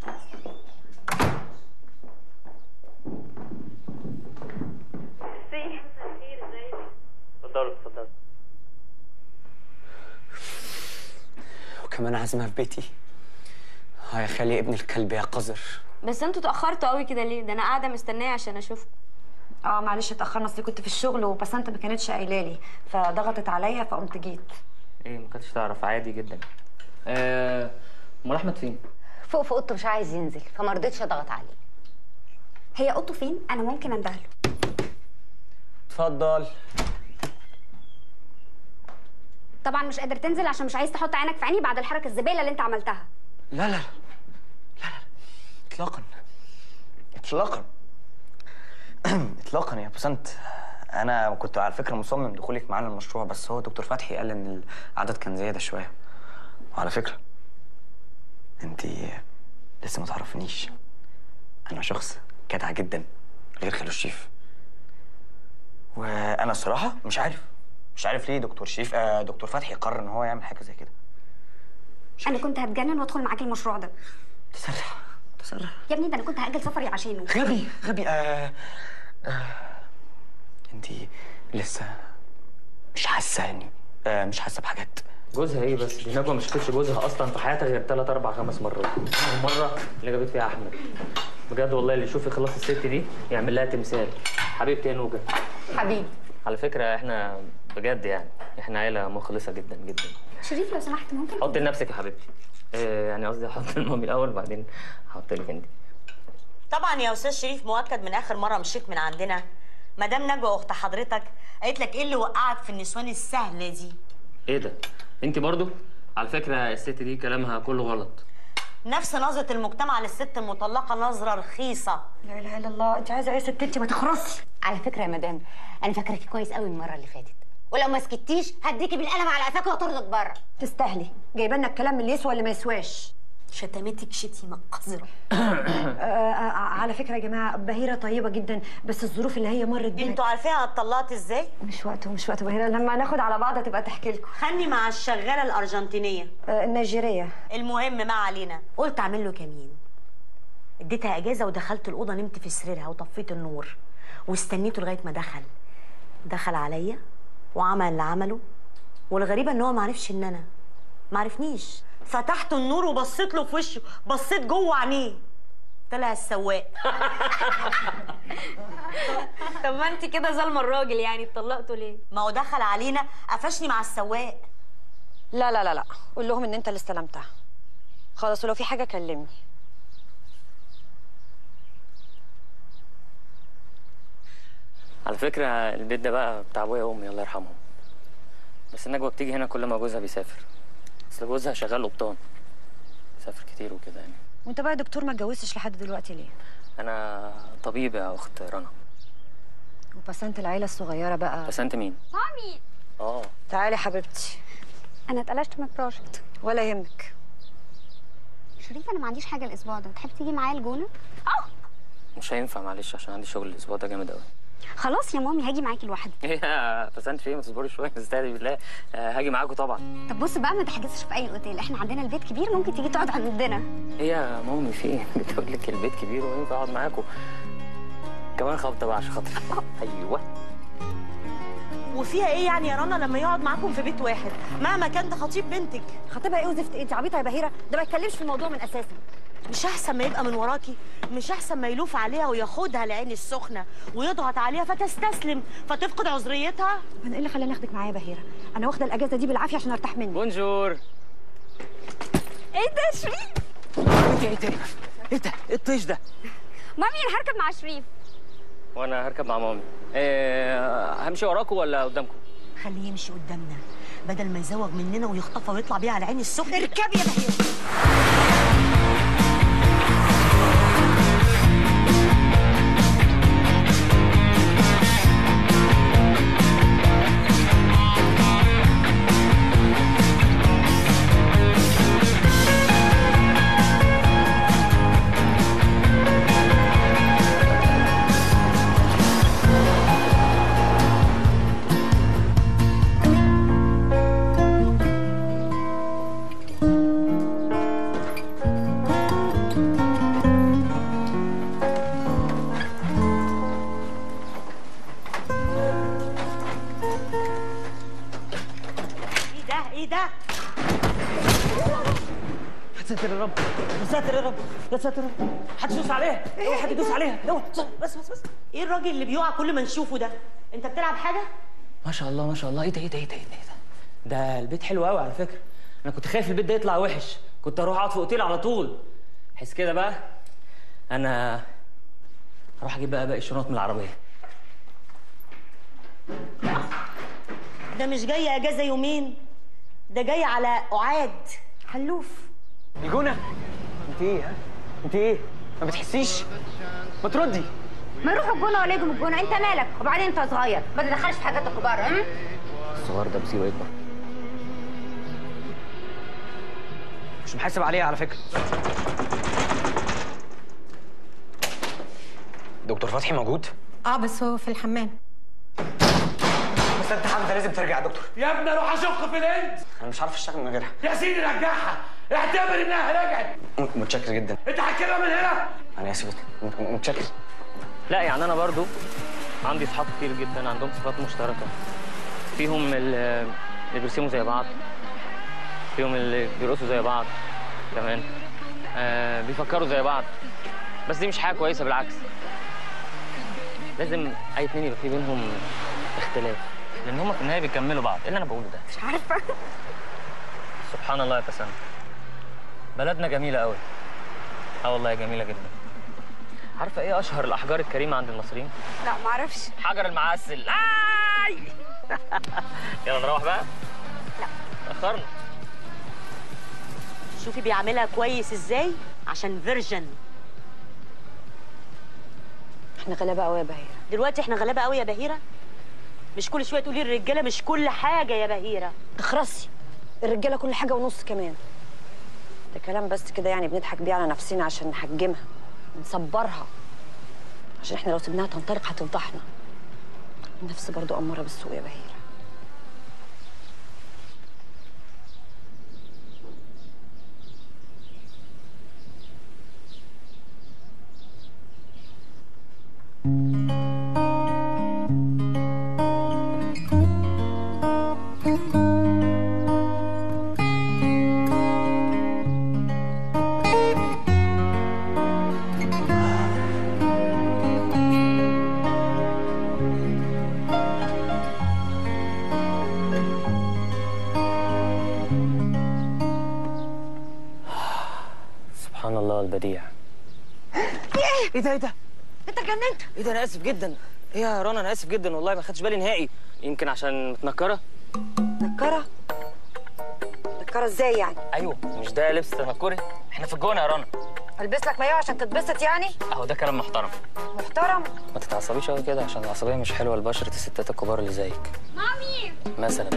B: اتفضلوا اتفضلوا
E: وكمان عازمها في بيتي ها يا خالي ابن الكلب يا قذر
A: بس انتوا اتاخرتوا قوي كده ليه ده انا قاعده مستنيه عشان اشوفكم
L: اه معلش اتاخرنا اصل كنت في الشغل وبسنت ما كانتش قايله لي فضغطت عليا فقمت جيت
B: ايه ما كنتش تعرف عادي جدا آه، امال احمد فين
C: فوق في اوضته مش عايز ينزل فما رضيتش اضغط عليه
K: هي اوضته فين انا ممكن اندهله
E: اتفضل
K: طبعا مش قادر تنزل عشان مش عايز تحط عينك في عيني بعد الحركه الزباله اللي انت عملتها
E: لا لا لا لا لا اطلاقا اطلاقا اطلاقا يا بسنت انا كنت على فكره مصمم دخولك معانا المشروع بس هو دكتور فتحي قال ان العدد كان زياده شويه وعلى فكره انت لسه ما تعرفنيش انا شخص جدع جدا غير خالو الشيف وانا الصراحه مش عارف مش عارف ليه دكتور شريف آه دكتور فتحي قرر ان هو يعمل حاجه زي كده
K: انا كنت هتجنن وادخل معاك المشروع ده
E: تسرح تسرح
K: يا ابني ده انا كنت هاجل سفري عشانه
E: غبي غبي آه آه انت لسه مش حاسه اني آه مش حاسه بحاجات
B: جوزها ايه بس دي نجوى ما شافتش جوزها اصلا في حياتها غير ثلاث اربع خمس مرات المره اللي جابت فيها احمد بجد والله اللي يشوف يخلص الست دي يعمل لها تمثال حبيبتي يا نوجه
A: حبيبي
B: على فكره احنا بجد يعني احنا عيله مخلصه جدا جدا
K: شريف لو سمحت ممكن
B: حط لنفسك يا حبيبتي إيه يعني قصدي احط لمامي الاول وبعدين احط لك انت
L: طبعا يا استاذ شريف مؤكد من اخر مره مشيت من عندنا مدام نجوى اخت حضرتك قالت لك ايه اللي وقعك في النسوان السهله دي
B: ايه ده انت برضو على فكره الست دي كلامها كله غلط
L: نفس نظره المجتمع للست المطلقه نظره رخيصه
C: لا اله الا الله انت عايزه ايه يا ست انت ما تخرسي على فكره يا مدام انا فاكراكي كويس قوي المره اللي فاتت ولو ما سكتيش هديكي بالقلم على قفاك وهطردك بره
L: تستاهلي
C: جايبه لنا الكلام اللي يسوى اللي ما يسواش
L: شتمتك شتيمه قذره
C: على فكره يا جماعه بهيره طيبه جدا بس الظروف اللي هي مرت بيها
L: انتوا عارفين انا اتطلقت ازاي
C: مش وقته مش وقته بهيره لما ناخد على بعض هتبقى تحكي لكم
L: خني مع الشغاله الارجنتينيه
C: النيجيريه
L: المهم ما علينا قلت اعمل له كمين اديتها اجازه ودخلت الاوضه نمت في سريرها وطفيت النور واستنيته لغايه ما دخل دخل عليا وعمل اللي عمله والغريبه ان هو ما عرفش ان انا ما عرفنيش فتحت النور وبصيت له في وشه بصيت جوه عينيه طلع السواق
A: طب ما انت كده ظالمه الراجل يعني اتطلقتوا ليه
L: ما هو دخل علينا قفشني مع السواق
N: لا لا لا لا قول لهم ان انت اللي استلمتها خلاص ولو في حاجه كلمني
B: على فكره البيت ده بقى بتاع ابويا وامي الله يرحمهم بس النجوى بتيجي هنا كل ما جوزها بيسافر اصل جوزها شغال قبطان بيسافر كتير وكده يعني
N: وانت بقى يا دكتور ما اتجوزتش لحد دلوقتي ليه
B: انا طبيب يا اخت رنا
N: وبسنت العيله الصغيره بقى
B: بسنت مين
K: مامي
B: اه
N: تعالي حبيبتي
K: انا اتقلشت من البروجكت
N: ولا يهمك
K: شريف انا ما عنديش حاجه الاسبوع ده تحب تيجي معايا الجونه اه
B: مش هينفع معلش عشان عندي شغل الاسبوع ده جامد قوي
K: خلاص يا مامي هاجي معاكي لوحدي
B: ايه يا بسنت فين ما تصبري شويه استهدي بالله آه، هاجي معاكم طبعا
K: طب بص بقى ما تحجزش في اي اوتيل احنا عندنا البيت كبير ممكن تيجي تقعد عندنا
B: ايه يا مامي في ايه بتقول لك البيت كبير وينفع اقعد معاكم كمان خبطه بقى عشان خاطري ايوه
L: وفيها ايه يعني يا رنا لما يقعد معاكم في بيت واحد مهما كان ده خطيب بنتك
C: خطيبها ايه وزفت ايه انت عبيطه يا بهيره ده ما يتكلمش في الموضوع من اساسه
L: مش احسن ما يبقى من وراكي مش احسن ما يلوف عليها وياخدها العين السخنه ويضغط عليها فتستسلم فتفقد عذريتها
C: انا ايه اللي خلاني اخدك معايا يا بهيره انا واخده الاجازه دي بالعافيه عشان ارتاح منك
B: بونجور
K: ايه ده يا شريف
G: ايه ده ايه ده ايه الطيش ده
K: مامي انا هركب مع شريف
B: وانا هركب مع مامي إيه همشي وراكم ولا قدامكم
L: خليه يمشي قدامنا بدل ما يزوغ مننا ويخطفها ويطلع بيها على العين السخنه اركبي يا بهيره ايه ده ايه ده
G: يا ساتر يا رب يا ساتر يا رب يا ساتر يا رب حد يدوس عليها اوعى حد يدوس عليها اوعى
L: بس بس بس ايه الراجل اللي بيقع كل ما نشوفه ده انت بتلعب حاجه
B: ما شاء الله ما شاء الله ايه ده ايه ده ايه ده ايه ده إيه ده ده البيت حلو قوي على فكره انا كنت خايف البيت ده يطلع وحش كنت اروح اقعد في اوتيل على طول حس كده بقى انا هروح اجيب بقى باقي الشنط من العربيه
L: ده مش جاي اجازه يومين ده جاي على اعاد
C: حلوف
E: الجونه انت ايه ها انت ايه ما بتحسيش ما تردي
C: ما يروحوا الجونه ولا يجوا من الجونه انت مالك وبعدين انت صغير ما تدخلش في حاجات الكبار ام
B: الصغير ده بيسيبه يكبر
E: مش محاسب عليها على فكره دكتور فتحي موجود
O: اه بس هو في الحمام
E: بس انت حمزه لازم ترجع يا دكتور
M: يا ابني اروح اشق في الهند
E: انا مش عارف اشتغل من غيرها
M: يا سيدي رجعها اعتبر انها رجعت
E: م- متشكر جدا
M: انت هتجيبها من هنا
E: انا اسف م- م- متشكر
B: لا يعني انا برضو عندي صحاب كتير جدا عندهم صفات مشتركه فيهم ال- اللي بيرسموا زي بعض فيهم اللي بيرقصوا زي بعض كمان آه بيفكروا زي بعض بس دي مش حاجه كويسه بالعكس لازم اي اتنين يبقى في بينهم اختلاف لان هما في النهايه بيكملوا بعض ايه اللي انا بقوله ده
C: مش عارفه
B: سبحان الله يا تسامح بلدنا جميله قوي اه والله جميله جدا عارفه ايه اشهر الاحجار الكريمه عند المصريين
K: لا معرفش
B: حجر المعسل آي! يلا نروح بقى
L: لا
B: اخرنا
L: شوفي بيعملها كويس ازاي عشان فيرجن
N: احنا غلابه قوي يا بهيره
L: دلوقتي احنا غلابه قوي يا بهيره مش كل شويه تقولي الرجاله مش كل حاجه يا بهيره
N: اخرسي الرجاله كل حاجه ونص كمان ده كلام بس كده يعني بنضحك بيه على نفسنا عشان نحجمها نصبرها عشان احنا لو سيبناها تنطلق هتفضحنا النفس برضو اماره بالسوء يا بهيره
B: سبحان الله البديع
G: ايه ده ايه ده
L: انت جننت
B: ايه ده انا اسف جدا ايه يا رنا انا اسف جدا والله ما خدتش بالي نهائي يمكن عشان متنكره
N: نكره نكره ازاي يعني
B: ايوه مش ده لبس تنكري احنا في الجونه يا رنا
N: البس لك مايو عشان تتبسط يعني
B: اهو ده كلام محترم
N: محترم
B: ما تتعصبيش قوي كده عشان العصبيه مش حلوه لبشره الستات الكبار اللي زيك
K: مامي
B: مثلا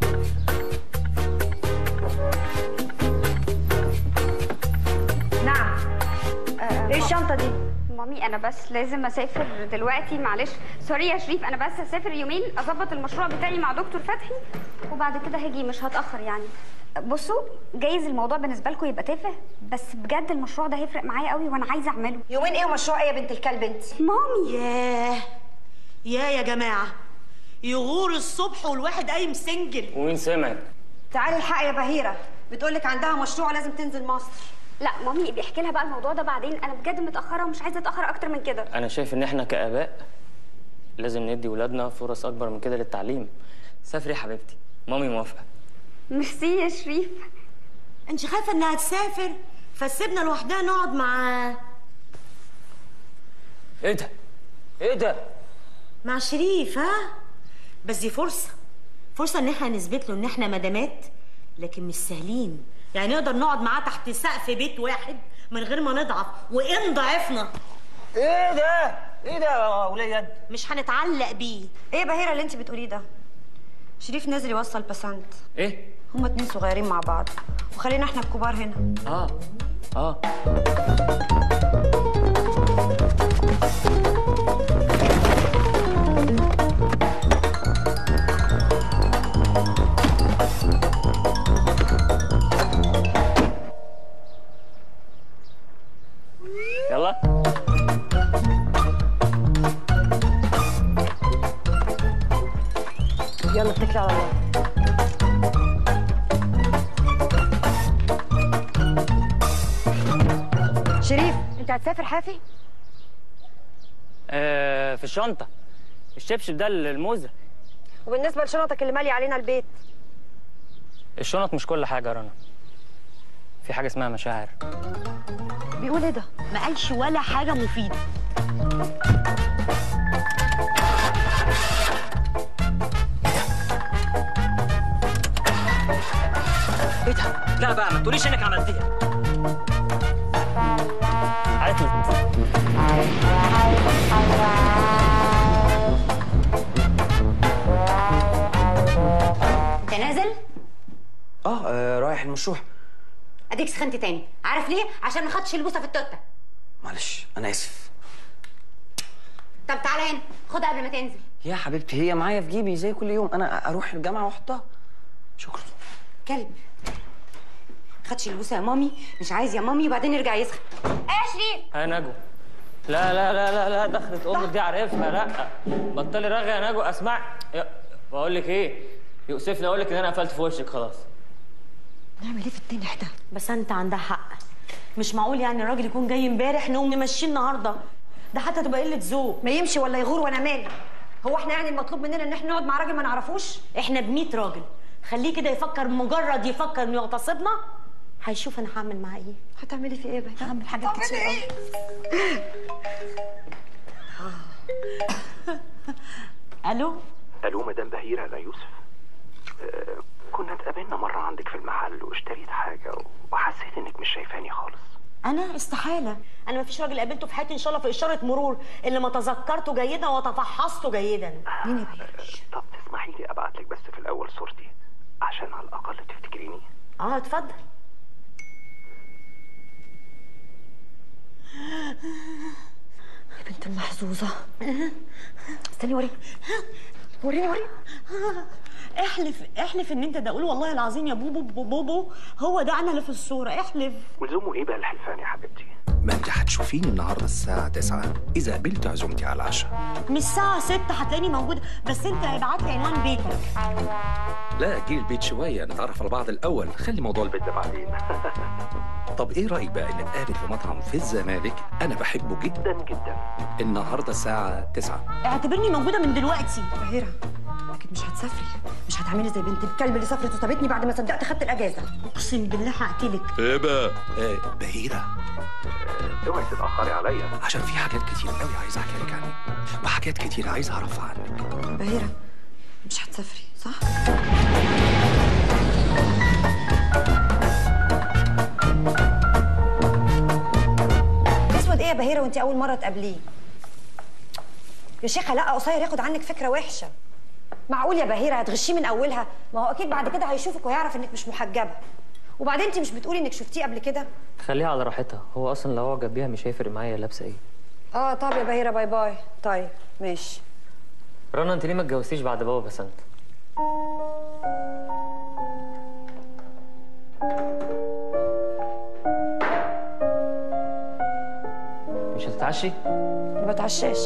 K: نعم ايه الشنطه دي مامي انا بس لازم اسافر دلوقتي معلش سوري يا شريف انا بس اسافر يومين اظبط المشروع بتاعي مع دكتور فتحي وبعد كده هاجي مش هتاخر يعني بصوا جايز الموضوع بالنسبه لكم يبقى تافه بس بجد المشروع ده هيفرق معايا قوي وانا عايزه اعمله
L: يومين ايه ومشروع ايه يا بنت الكلب انت
K: مامي
L: ياه يا يا جماعه يغور الصبح والواحد قايم سنجل
B: ومين سمعك
L: تعالي الحق يا بهيره بتقولك عندها مشروع لازم تنزل مصر
K: لا مامي بيحكي لها بقى الموضوع ده بعدين انا بجد متاخره ومش عايزه اتاخر اكتر من كده
B: انا شايف ان احنا كاباء لازم ندي ولادنا فرص اكبر من كده للتعليم سافري يا حبيبتي مامي موافقه
K: ميرسي يا شريف
L: انت خايفه انها تسافر فسيبنا لوحدها نقعد مع
B: ايه ده ايه ده
L: مع شريف ها بس دي فرصه فرصه ان احنا نثبت له ان احنا مدامات لكن مش سهلين يعني نقدر نقعد معاه تحت سقف بيت واحد من غير ما نضعف وان ضعفنا
G: ايه ده ايه ده يا ولاد
L: مش هنتعلق بيه
N: ايه يا بهيره اللي انت بتقوليه ده شريف نازل يوصل بسنت
B: ايه
N: هما اتنين صغيرين مع بعض وخلينا احنا الكبار هنا
B: اه اه يلا
N: يلا اتكلي على الله شريف انت هتسافر حافي
B: آه في الشنطه الشبشب ده الموزه
N: وبالنسبه لشنطك اللي مالي علينا البيت
B: الشنط مش كل حاجه يا رنا في حاجه اسمها مشاعر
L: بيقول ايه ده ما قالش ولا حاجه مفيده
G: ايه ده لا بقى ما تقوليش انك عملتيها
B: عارف
C: انت نازل
G: اه, آه رايح المشروع
C: اديك سخنت تاني عارف ليه عشان ما خدتش البوسه في التوته
G: معلش انا اسف
C: طب تعالى هنا خدها قبل ما تنزل
G: يا حبيبتي هي معايا في جيبي زي كل يوم انا اروح الجامعه واحطها شكرا
C: كلب خدش البوسه يا مامي مش عايز يا مامي وبعدين يرجع يسخن ايه يا شريف
B: يا نجوى لا لا لا لا لا دخلت امك دي عارفها لا بطلي رغي يا نجوى اسمع يا- بقول لك ايه يؤسفني اقول لك ان انا قفلت في وشك خلاص
L: نعمل ايه في التنح ده بس انت عندها حق مش معقول يعني الراجل يكون جاي امبارح نقوم نمشيه النهارده ده حتى تبقى قله ذوق
N: ما يمشي ولا يغور وانا مالي هو احنا يعني المطلوب مننا ان احنا نقعد مع راجل ما نعرفوش
L: احنا ب 100 راجل خليه كده يفكر مجرد يفكر انه يغتصبنا هيشوف انا هعمل معاه ايه
N: هتعملي في ايه بقى
L: هعمل حاجات كتير قوي الو
P: الو مدام بهيرة لا يوسف آه، كنا اتقابلنا مرة عندك في المحل واشتريت حاجة وحسيت انك مش شايفاني خالص
L: انا استحاله انا ما فيش راجل قابلته في حياتي ان شاء الله في اشاره مرور اللي ما تذكرته جيدا وتفحصته جيدا مين يا بيه
P: طب تسمحي لي ابعت لك بس في الاول صورتي عشان على الاقل تفتكريني
L: اه اتفضل
N: يا بنت المحظوظه استني وريني وريني وريني
L: احلف احلف ان انت ده قول والله العظيم يا بوبو بوبو بوبو هو ده انا اللي في الصوره احلف
P: ولزومه ايه بقى الحلفان يا حبيبتي
Q: ما انت هتشوفيني النهارده الساعة 9 إذا قبلت عزومتي على العشاء
L: من الساعه 6 هتلاقيني موجوده بس انت ابعت لي عنوان بيتك
Q: لا جيل البيت شوية نتعرف على بعض الأول خلي موضوع البيت ده بعدين طب إيه رأيك بقى إن نتقابل في مطعم في الزمالك أنا بحبه جدا جدا النهارده الساعة 9
L: اعتبرني موجوده من دلوقتي
N: بهيرة اكيد مش هتسافري مش هتعملي زي بنت الكلب اللي سافرت وسابتني بعد ما صدقت خدت الاجازه
L: اقسم بالله هقتلك
Q: إيه بقى؟ إيه بهيرة
P: اوعي تتاخري عليا
Q: عشان في حاجات كتير قوي عايز أحكي لك عنك وحاجات كتير عايز أعرفها عنك
N: بهيرة مش هتسافري صح اسود ايه يا بهيرة وانت اول مره تقابليه يا شيخه لا قصير ياخد عنك فكره وحشه معقول يا بهيرة هتغشيه من اولها ما هو اكيد بعد كده هيشوفك ويعرف انك مش محجبه وبعدين انت مش بتقولي انك شفتيه قبل كده
B: خليها على راحتها هو اصلا لو اعجب بيها مش هيفرق معايا لابسه ايه
N: اه طب يا بهيرة باي باي طيب ماشي
B: رنا انت ليه ما اتجوزتيش بعد بابا بسنت مش هتتعشي
N: ما بتعشاش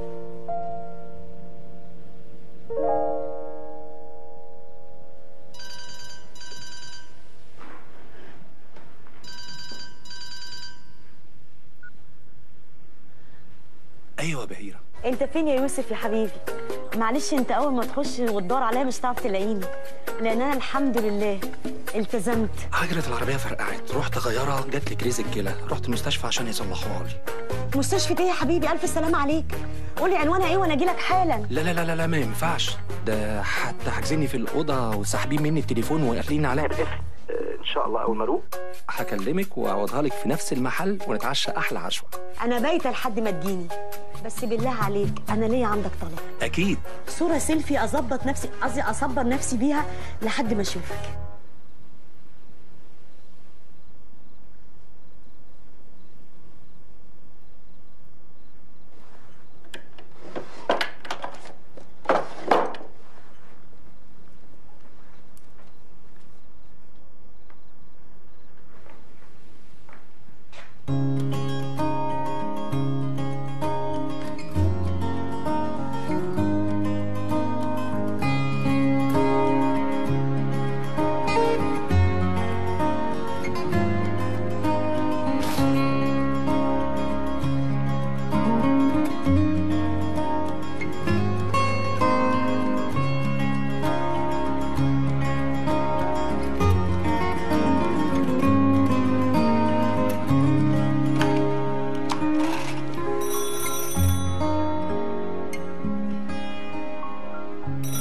Q: أيوة بهيرة
L: انت فين يا يوسف يا حبيبي معلش انت اول ما تخش وتدور عليا مش هتعرف تلاقيني لان انا الحمد لله التزمت
Q: عجلة العربية فرقعت رحت أغيرها جات لي كريز الكلى رحت المستشفى عشان يصلحوها لي
L: مستشفى ايه يا حبيبي الف سلامه عليك قولي عنوانها ايه وانا اجيلك حالا
Q: لا لا لا لا, لا ما ينفعش ده حتى حاجزيني في الأوضة وساحبين مني التليفون وقافلين عليا بالقفل
P: ان شاء الله اول ما اروح
Q: هكلمك واعوضها لك في نفس المحل ونتعشى احلى عشوه
L: انا بايته لحد ما تجيني بس بالله عليك انا ليا عندك طلب
Q: اكيد
L: صوره سيلفي اظبط نفسي قصدي اصبر نفسي بيها لحد ما اشوفك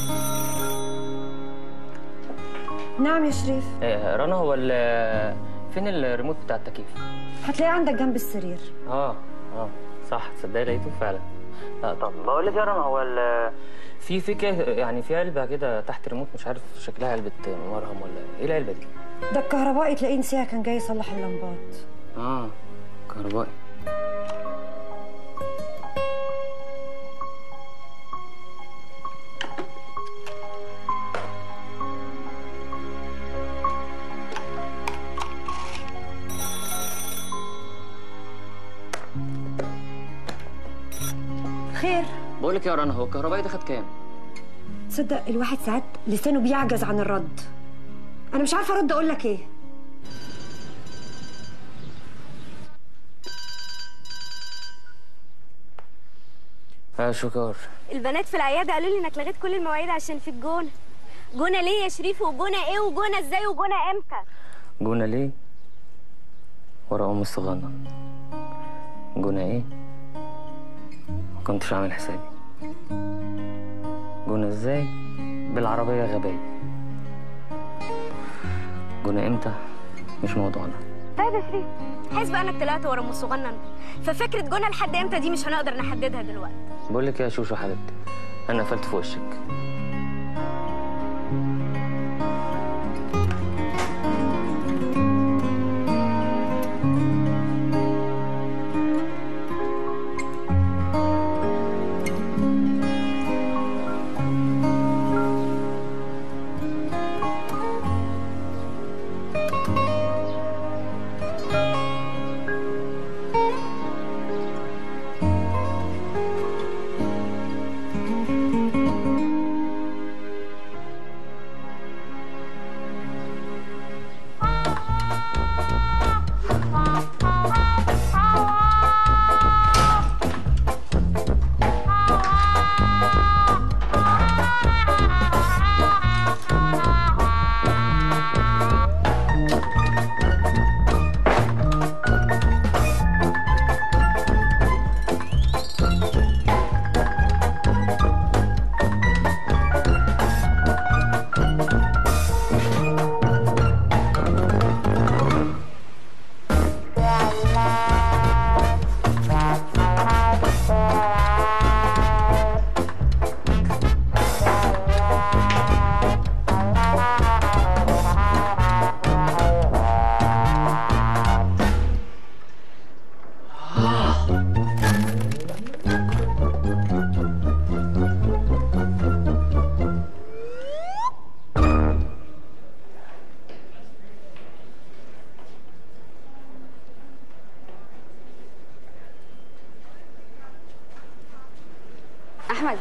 N: نعم يا شريف
B: آه، رنا هو ال- فين الريموت بتاع التكييف
L: هتلاقيه عندك جنب السرير
B: اه اه صح تصدقي لقيته فعلا لا طب بقول لك يا رنا هو ال في في كده يعني في علبه كده تحت ريموت مش عارف شكلها علبه مرهم ولا ايه العلبه دي
L: ده الكهربائي تلاقيه نسيها كان جاي يصلح اللمبات
B: اه كهربائي
L: خير
B: بقول لك يا رنا هو الكهربائي ده خد كام
L: تصدق الواحد ساعات لسانه بيعجز عن الرد انا مش عارفه ارد اقول لك ايه
B: اه شكر
R: البنات في العياده قالوا لي انك لغيت كل المواعيد عشان في الجونه جونه ليه يا شريف وجونه ايه وجونه ازاي وجونه امتى
B: جونا ليه ورا ام الصغنن جونا ايه ما كنتش عامل حسابي جونا ازاي بالعربيه غبيه جونا امتى مش موضوعنا
R: طيب يا شريف حس بقى انك طلعت ورا ام الصغنن ففكره جونه لحد امتى دي مش هنقدر نحددها دلوقتي
B: بقول لك يا شوشو حبيبتي انا قفلت في وشك
K: احمد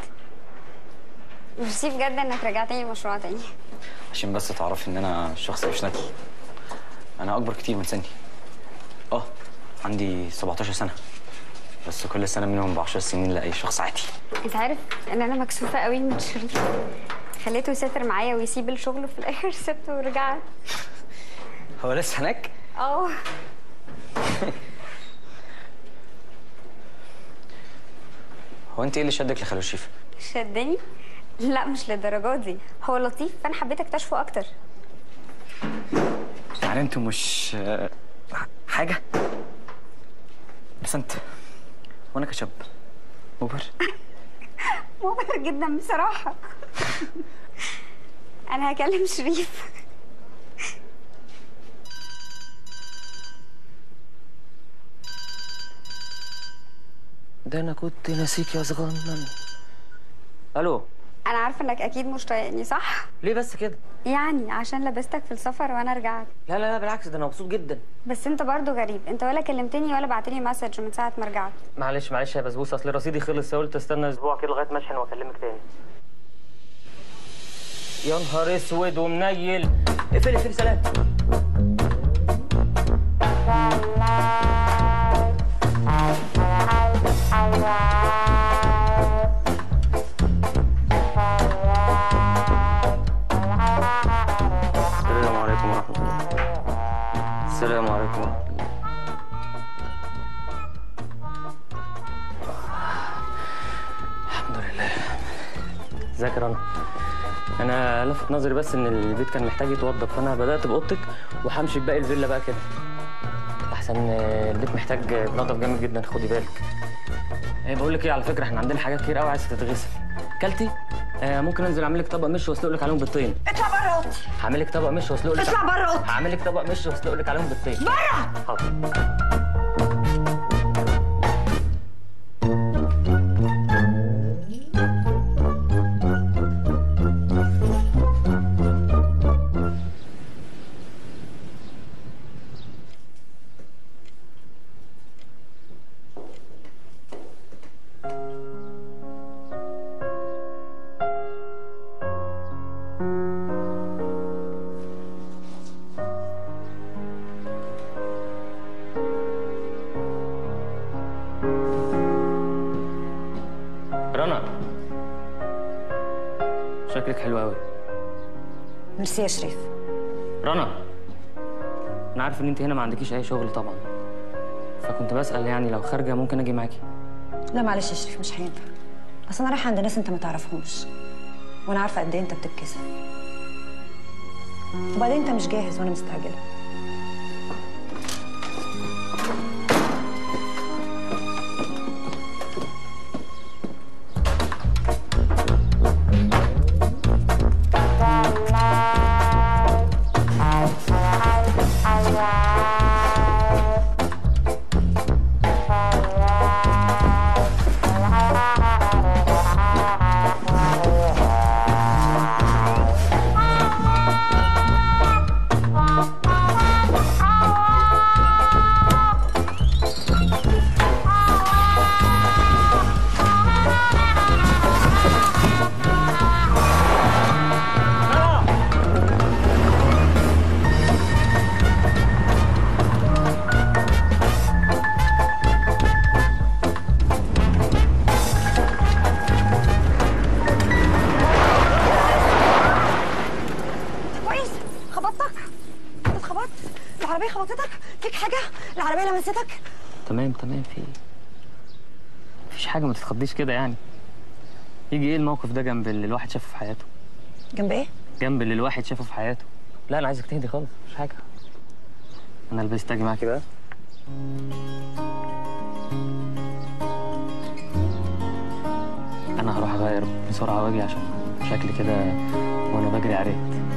K: ميرسي بجد انك رجعت لي المشروع تاني
S: عشان بس تعرفي ان انا شخص مش ندل انا اكبر كتير من سني اه عندي 17 سنه بس كل سنه منهم ب 10 سنين لاي شخص عادي
K: انت عارف ان انا مكسوفه قوي من شريف خليته يسافر معايا ويسيب الشغل وفي الاخر سبته ورجع
S: هو لسه هناك
K: اه
S: هو انت ايه اللي شدك لخالو شيف
K: شدني لا مش للدرجات دي هو لطيف فانا حبيت اكتشفه اكتر
S: يعني انتوا مش آه، حاجه بس انت وانا كشاب مبهر
K: مبهر جدا بصراحه انا هكلم شريف
B: ده انا كنت ناسيك يا صغنن الو
K: انا عارفه انك اكيد مش طايقني صح
B: ليه بس كده
K: يعني عشان لبستك في السفر وانا رجعت
B: لا لا لا بالعكس ده انا مبسوط جدا
K: بس انت برضو غريب انت ولا كلمتني ولا بعتلي مسج من ساعه ما رجعت
B: معلش معلش يا بسبوس اصل رصيدي خلص قلت استنى اسبوع كده لغايه ما اشحن واكلمك تاني يا نهار اسود ومنيل اقفلي اقفلي سلام السلام عليكم ورحمه الله السلام عليكم ورحمه الله الحمد لله ازيك يا رنا انا لفت نظري بس ان البيت كان محتاج يتوضب فانا بدات باوضتك وهمشي بباقي الفيلا بقى كده احسن آه، البيت محتاج نظف جامد جدا خدي بالك ايه بقول لك ايه على فكره احنا عندنا حاجات كتير قوي عايزه تتغسل كلتي آه ممكن انزل اعمل لك طبق مش واسلق لك عليهم بالطين
L: اطلع بره اوضتي
B: هعمل لك طبق مش واسلق لك
L: اطلع بره اوضتي
B: هعمل لك طبق مش واسلق لك عليهم بالطين
L: بره
B: حاضر رنا شكلك حلو قوي
N: ميرسي يا شريف
B: رنا انا عارف ان انت هنا ما عندكيش اي شغل طبعا فكنت بسال يعني لو خارجه ممكن اجي معاكي
N: لا معلش يا شريف مش هينفع اصل انا رايحه عند ناس انت ما تعرفهمش وانا عارفه قد ايه انت بتتكسف وبعدين انت مش جاهز وانا مستعجله
L: كويس خبطتك انت اتخبطت العربيه خبطتك فيك حاجه العربيه لمستك
B: تمام تمام في ايه مفيش حاجه ما تتخضيش كده يعني يجي ايه الموقف ده جنب اللي الواحد شافه في حياته
N: جنب ايه
B: جنب اللي الواحد شافه في حياته لا انا عايزك تهدي خالص مش حاجه انا لبست اجي معاكي بقى انا هروح اغير بسرعه واجي عشان شكلي كده وانا بجري عريت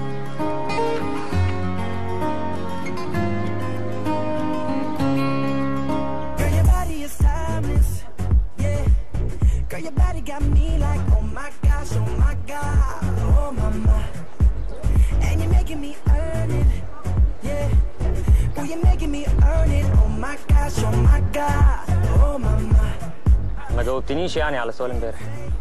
I: Girl, your body is timeless. Yeah. Girl, your body got me like, oh my gosh, oh my god, oh mama. And you're making me earn it. Yeah. Girl, you're making me earn it. Oh my gosh, oh my god, oh mama.
B: ما جاوبتنيش يعني على سؤال امبارح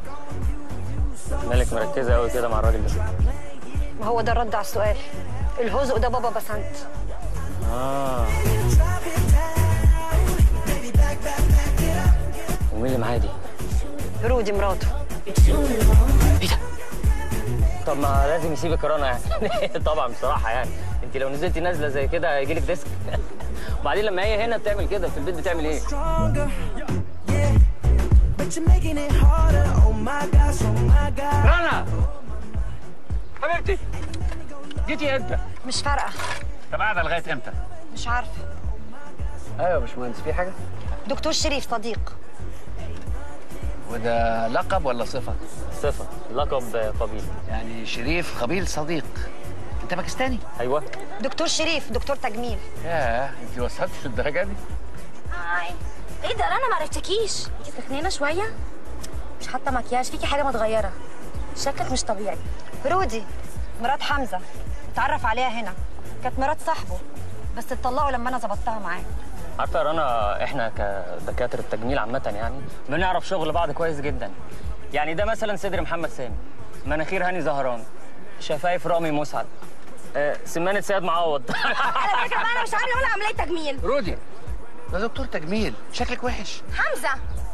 B: مالك مركزه قوي كده مع الراجل ده
N: ما هو ده الرد على السؤال الهزق ده بابا بسنت
B: اه ومين اللي معايا دي
N: رودي مراته
B: طب ما لازم يسيبك رنا يعني طبعا بصراحه يعني انت لو نزلتي نازله زي كده هيجي لك ديسك وبعدين لما هي هنا بتعمل كده في البيت بتعمل ايه
I: Stronger. Yeah. But you're making it harder. Oh my gosh, oh my god.
M: رنا حبيبتي جيتي امتى؟
N: مش فارقه
M: طب قاعده لغايه امتى؟
N: مش عارفه
M: ايوه يا باشمهندس في حاجه؟
N: دكتور شريف صديق
M: وده لقب ولا صفه؟
B: صفه لقب قبيل
M: يعني شريف قبيل صديق انت باكستاني؟
B: ايوه
N: دكتور شريف دكتور تجميل
M: ياه انت وصلتش للدرجه دي؟
R: هاي ايه ده انا ما عرفتكيش انت تخنينه شويه مش حاطه مكياج فيكي حاجه متغيره شكلك مش طبيعي
N: رودي مرات حمزه اتعرف عليها هنا كانت مرات صاحبه بس اتطلقوا لما انا ظبطتها معاه
B: عارفه يا رنا احنا كدكاتره تجميل عامه يعني بنعرف شغل بعض كويس جدا يعني ده مثلا صدر محمد سامي مناخير هاني زهران شفايف رامي مسعد آه، سمانة سياد معوض
R: على فكره بقى انا مش عامله ولا عمليه تجميل
M: رودي ده دكتور تجميل شكلك وحش
R: حمزه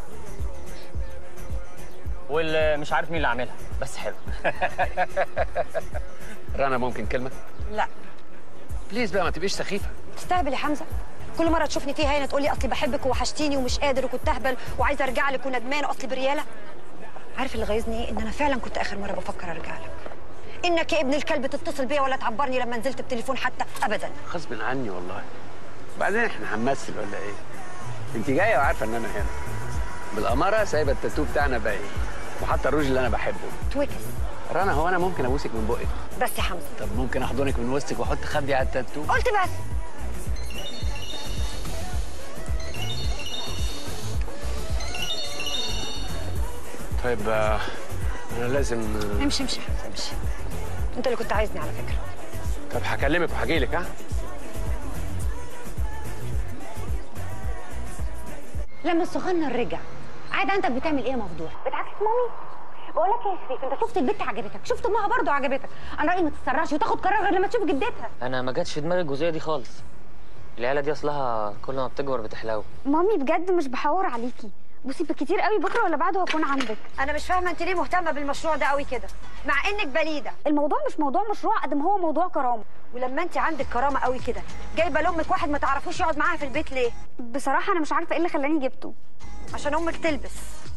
B: واللي مش عارف مين اللي عاملها بس حلو
M: رنا ممكن كلمه؟
N: لا
M: بليز بقى ما تبقيش سخيفه
N: تستهبل يا حمزه كل مره تشوفني فيها هنا تقول لي اصلي بحبك ووحشتيني ومش قادر وكنت اهبل وعايزه ارجع لك وندمان واصلي برياله عارف اللي غيظني ايه ان انا فعلا كنت اخر مره بفكر ارجع لك
L: انك يا ابن الكلب تتصل بيا ولا تعبرني لما نزلت بتليفون حتى ابدا
T: غصب عني والله بعدين احنا هنمثل ولا ايه انت جايه وعارفه ان انا هنا بالاماره سايبه التاتو بتاعنا باين وحتى الروج اللي انا بحبه
L: تويكس
T: رنا هو انا ممكن ابوسك من بقك
L: بس يا حمزه
T: طب ممكن احضنك من وسطك واحط خدي على التاتو
L: قلت بس
T: طيب آه، انا لازم آه،
L: امشي امشي امشي انت اللي كنت عايزني على فكره
T: طب هكلمك وهجي لك ها
C: لما الصغنن رجع قاعد عندك بتعمل ايه يا مفضوح بتعكس مامي بقول لك يا شريف انت شفت البت عجبتك شفت امها برضه عجبتك انا رايي ما تتسرعش وتاخد قرار غير لما تشوف جدتها
B: انا ما جاتش في دماغي الجزئيه دي خالص العيله دي اصلها كل ما بتكبر بتحلو
K: مامي بجد مش بحور عليكي بصي بالكتير قوي بكره ولا بعده هكون عندك
L: انا مش فاهمه انت ليه مهتمه بالمشروع ده قوي كده مع انك بليده
K: الموضوع مش موضوع مشروع قد ما هو موضوع كرامه
L: ولما انت عندك كرامه قوي كده جايبه لامك واحد ما تعرفوش يقعد معاها في البيت ليه
K: بصراحه انا مش عارفه ايه اللي خلاني جبته
L: عشان امك تلبس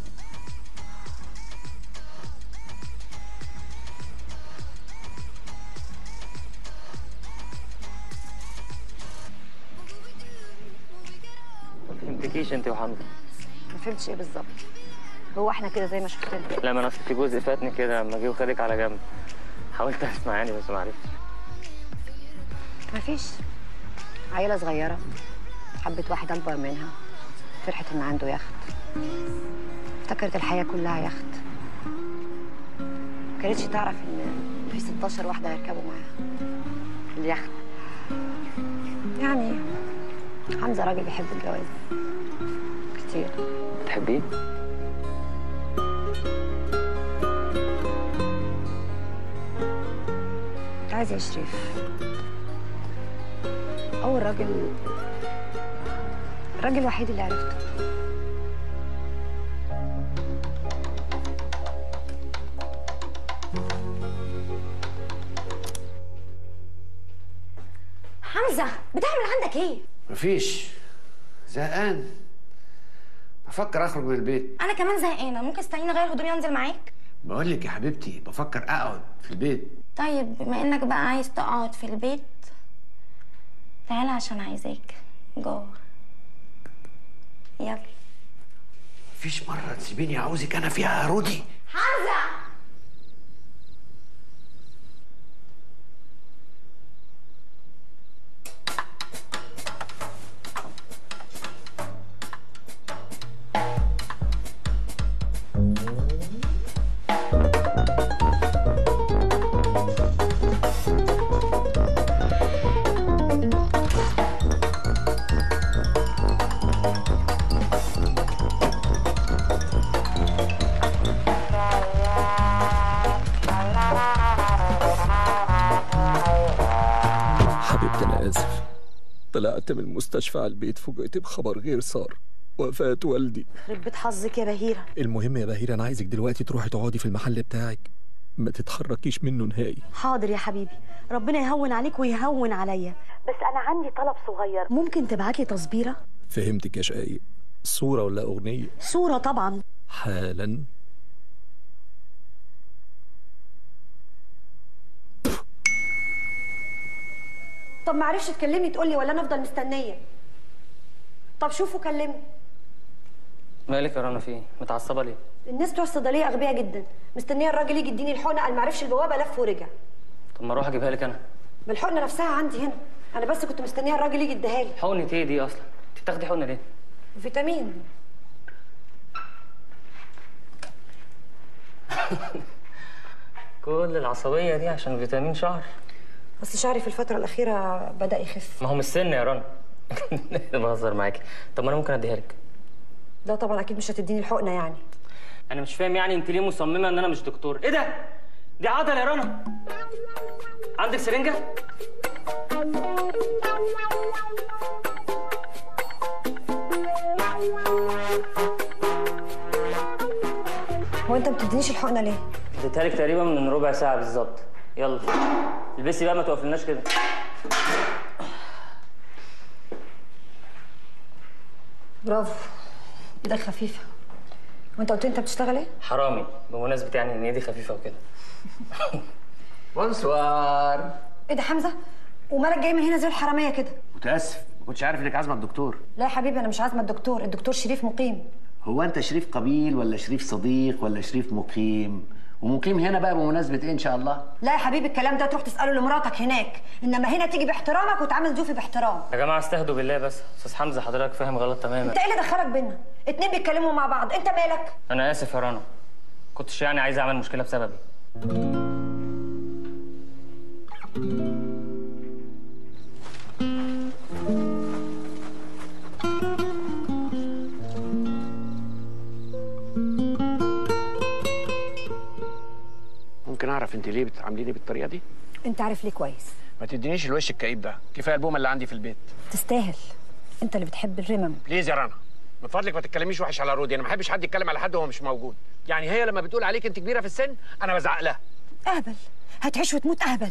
B: ما فهمتكيش انت وحمزه
N: ما فهمتش ايه بالظبط هو احنا كده زي ما شفتنا
B: لا ما انا اصل في جزء فاتني كده لما جه وخدك على جنب حاولت اسمع يعني بس ما عرفتش
N: مفيش عيلة صغيرة حبت واحد أكبر منها فرحت إن عنده يخت افتكرت الحياة كلها يخت ما كانتش تعرف إن في 16 واحدة هيركبوا معاها اليخت يعني حمزة راجل بيحب الجواز كتير
B: تحبيه
N: انت عايز إيه يا شريف أول راجل الراجل الوحيد اللي عرفته
A: حمزه بتعمل عندك ايه
T: مفيش زهقان بفكر اخرج من البيت
R: انا كمان زهقانه ممكن استنيني اغير هدومي وانزل معاك
T: بقول لك يا حبيبتي بفكر اقعد في البيت
R: طيب بما انك بقى عايز تقعد في البيت تعالى عشان عايزاك جوه يلا
T: مفيش مره تسيبيني عاوزك انا فيها يا رودي
R: حمزه
U: حبيبتي أنا آسف طلعت من المستشفى على البيت فوجئت بخبر غير صار وفاة والدي
L: يخرب بيت حظك يا بهيره
U: المهم يا بهير أنا عايزك دلوقتي تروحي تقعدي في المحل بتاعك ما تتحركيش منه نهائي
L: حاضر يا حبيبي ربنا يهون عليك ويهون عليا بس انا عندي طلب صغير ممكن تبعت لي تصبيره
U: فهمتك يا شقايق صورة ولا أغنية
L: صوره طبعا
U: حالا
L: طب ما عرفش تكلمني تقول لي ولا انا افضل مستنيه طب شوفوا كلمني
B: مالك يا رنا في ايه متعصبه ليه
L: الناس بتوع الصيدليه اغبياء جدا مستنيه الراجل يجي يديني الحقنه قال ما عرفش البوابه لف ورجع
B: طب ما اروح اجيبها لك انا
L: ما الحقنه نفسها عندي هنا انا بس كنت مستنيه الراجل يجي يديها لي
B: حقنه ايه دي اصلا انت بتاخدي حقنه ليه
L: فيتامين
B: كل العصبيه دي عشان فيتامين شعر
L: بس شعري في الفتره الاخيره بدا يخف
B: ما هو مش سن يا رنا بهزر معاكي طب ما انا ممكن اديها لك
L: ده طبعا اكيد مش هتديني الحقنه يعني
B: انا مش فاهم يعني انت ليه مصممه ان انا مش دكتور ايه ده دي عضله يا رنا عندك سرنجه
L: هو انت ما بتدينيش الحقنه ليه
B: اديتها لك تقريبا من ربع ساعه بالظبط يلا البسي بقى ما توقفلناش كده
L: برافو ايدك خفيفه وانت قلت لي انت بتشتغل ايه
B: حرامي بمناسبه يعني ان ايدي خفيفه وكده
T: بونسوار
C: ايه ده حمزه ومالك جاي من هنا زي الحراميه كده
T: متاسف ما كنتش عارف انك عازمه الدكتور
C: لا يا حبيبي انا مش عازمه الدكتور الدكتور شريف مقيم
T: هو انت شريف قبيل ولا شريف صديق ولا شريف مقيم ومقيم هنا بقى بمناسبه ايه ان شاء الله
C: لا يا حبيبي الكلام ده تروح تساله لمراتك هناك انما هنا تيجي باحترامك وتعامل ضيوفي باحترام
B: يا جماعه استهدوا بالله بس استاذ حمزه حضرتك فاهم غلط تماما
C: انت ايه اللي دخلك بينا اتنين بيتكلموا مع بعض انت مالك
B: انا اسف يا رنا كنتش يعني عايز اعمل مشكله بسببي
T: ممكن اعرف انت ليه بتعامليني بالطريقه دي
C: انت عارف ليه كويس
T: ما تدينيش الوش الكئيب ده كفايه البومه اللي عندي في البيت
C: تستاهل انت اللي بتحب الرمم
T: بليز يا رنا من فضلك ما تتكلميش وحش على رودي انا ما بحبش حد يتكلم على حد وهو مش موجود يعني هي لما بتقول عليك انت كبيره في السن انا بزعق لها
C: اهبل هتعيش وتموت اهبل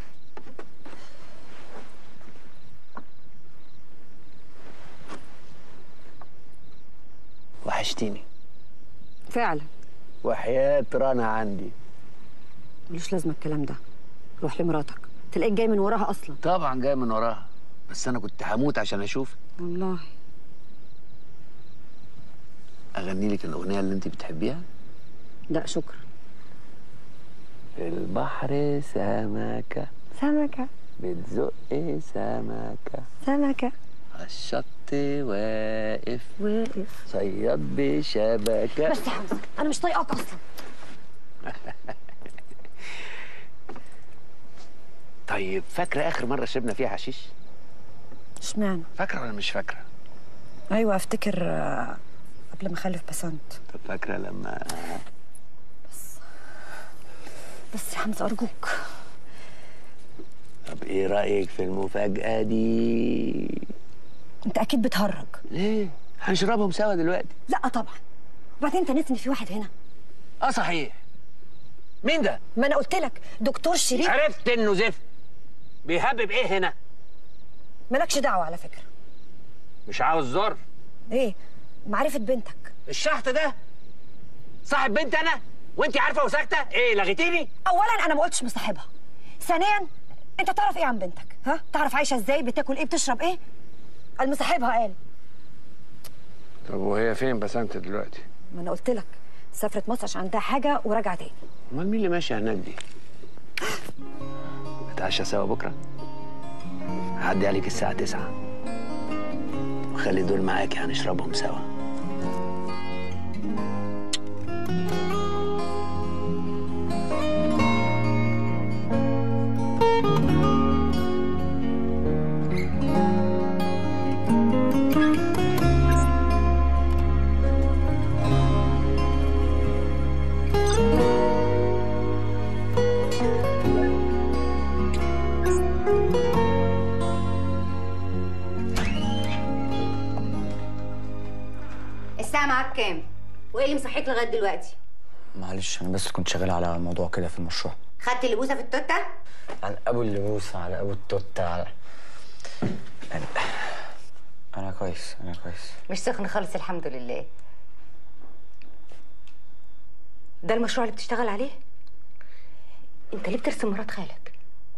T: وحشتيني
C: فعلا
T: وحياه رنا عندي
C: ملوش لازمه الكلام ده روح لمراتك تلاقيك جاي من وراها اصلا
T: طبعا جاي من وراها بس انا كنت هموت عشان اشوفك
C: والله
T: اغني لك الاغنيه اللي انت بتحبيها
C: لا شكرا
T: في البحر سمكه
C: سمكه
T: بتزق سمكه
C: سمكه
T: على الشط واقف
C: واقف
T: صياد بشبكه
C: بس يا حمزه انا مش طايقاك اصلا
T: طيب فاكره اخر مره شربنا فيها حشيش
C: اشمعنى
T: فاكره ولا مش فاكره
C: ايوه افتكر آه، قبل ما اخلف بسنت
T: طب فاكره لما
C: بس يا حمزه ارجوك
T: طب ايه رايك في المفاجاه دي
C: انت اكيد بتهرج
T: ليه هنشربهم سوا دلوقتي
C: لا طبعا وبعدين انت ناسي ان في واحد هنا
T: اه صحيح مين ده
C: ما انا قلت لك دكتور شريف
T: عرفت انه زفت بيهبب ايه هنا
C: مالكش دعوه على فكره
T: مش عاوز زر
C: ايه معرفه بنتك
T: الشحط ده صاحب بنت انا وانت عارفه وساكته ايه لغيتيني
C: اولا انا ما قلتش مصاحبها ثانيا انت تعرف ايه عن بنتك ها تعرف عايشه ازاي بتاكل ايه بتشرب ايه المصاحبها قال
T: طب وهي فين بسنت دلوقتي
C: ما انا قلت لك سافرت مصر عشان عندها حاجه وراجعه تاني
T: امال مين اللي ماشي هناك دي نتعشى سوا بكره هعدي عليك الساعه 9 وخلي دول معاكي هنشربهم سوا
A: الساعة معاك كام؟ وايه اللي مصحيك لغاية دلوقتي؟
S: معلش انا بس كنت شغال على موضوع كده في المشروع
A: خدت اللبوسة في التوتة؟
S: على ابو اللبوسه على ابو التوته على يعني انا كويس انا كويس
A: مش سخن خالص الحمد لله ده المشروع اللي بتشتغل عليه؟ انت ليه بترسم مرات خالك؟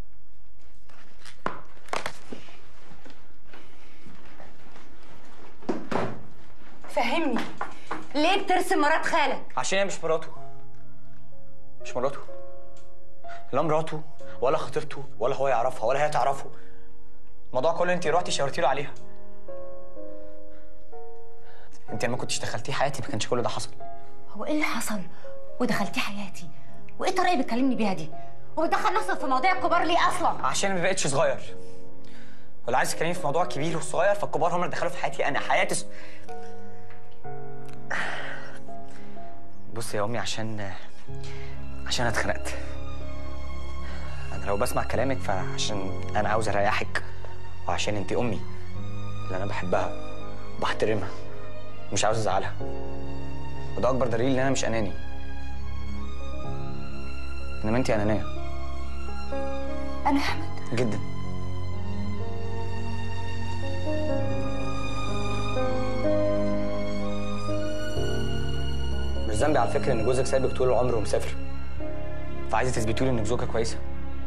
A: فهمني ليه بترسم مرات خالك؟
S: عشان هي مش مراته مش مراته لا مراته ولا خطيبته ولا هو يعرفها ولا هي تعرفه الموضوع كله انت رحتي شاورتي له عليها انت لما كنتش دخلتيه حياتي ما كانش كل ده حصل
A: هو ايه اللي حصل؟ ودخلتي حياتي؟ وايه الطريقة اللي بتكلمني بيها دي؟ وبتدخل نفسك في مواضيع الكبار ليه اصلا؟
S: عشان ما بقتش صغير ولا عايز تكلمني في موضوع كبير والصغير فالكبار هم اللي دخلوا في حياتي انا حياتي س... بصي يا امي عشان عشان انا اتخنقت انا لو بسمع كلامك فعشان انا عاوز اريحك وعشان انت امي اللي انا بحبها وبحترمها مش عاوز ازعلها وده اكبر دليل ان انا مش اناني انما انت انانيه
A: انا احمد
S: جدا مش ذنبي على فكره ان جوزك سايبك طول العمر ومسافر فعايزه تثبتي له انك زوجه كويسه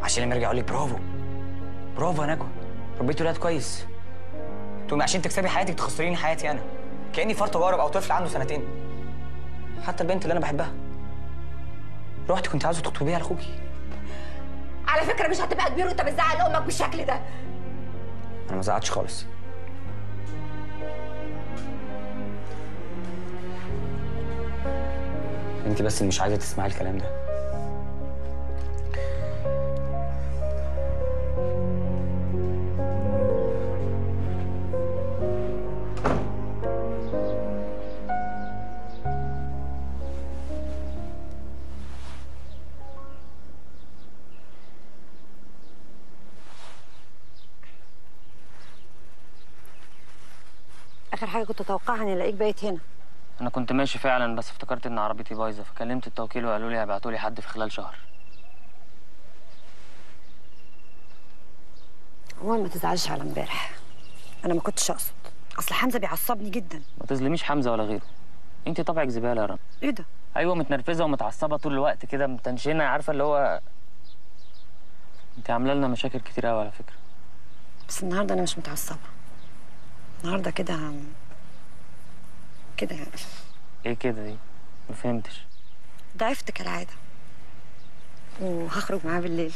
S: عشان لما يرجع يقول لك برافو برافو يا نجوى ربيتي ولاد كويس تقومي عشان تكسبي حياتك تخسريني حياتي انا كاني فرط جارب او طفل عنده سنتين حتى البنت اللي انا بحبها رحت كنت عاوزه تخطبيها لاخوكي
C: على فكره مش هتبقى كبير وانت بتزعق لامك بالشكل ده
S: انا ما زعلتش خالص انت بس اللي مش عايزه تسمعي الكلام ده
N: اخر حاجه كنت اتوقعها اني الاقيك بقيت هنا
B: انا كنت ماشي فعلا بس افتكرت ان عربيتي بايظه فكلمت التوكيل وقالوا لي هيبعتوا لي حد في خلال شهر
N: عموما ما تزعلش على امبارح انا ما كنتش اقصد اصل حمزه بيعصبني جدا
B: ما تظلميش حمزه ولا غيره انت طبعك زباله يا رنا
N: ايه ده
B: ايوه متنرفزه ومتعصبه طول الوقت كده متنشنه عارفه اللي هو انت عامله لنا مشاكل كتير قوي على فكره
N: بس النهارده انا مش متعصبه النهارده كده كده يعني
B: ايه كده دي ما فهمتش
N: ضعفت كالعاده وهخرج معاه بالليل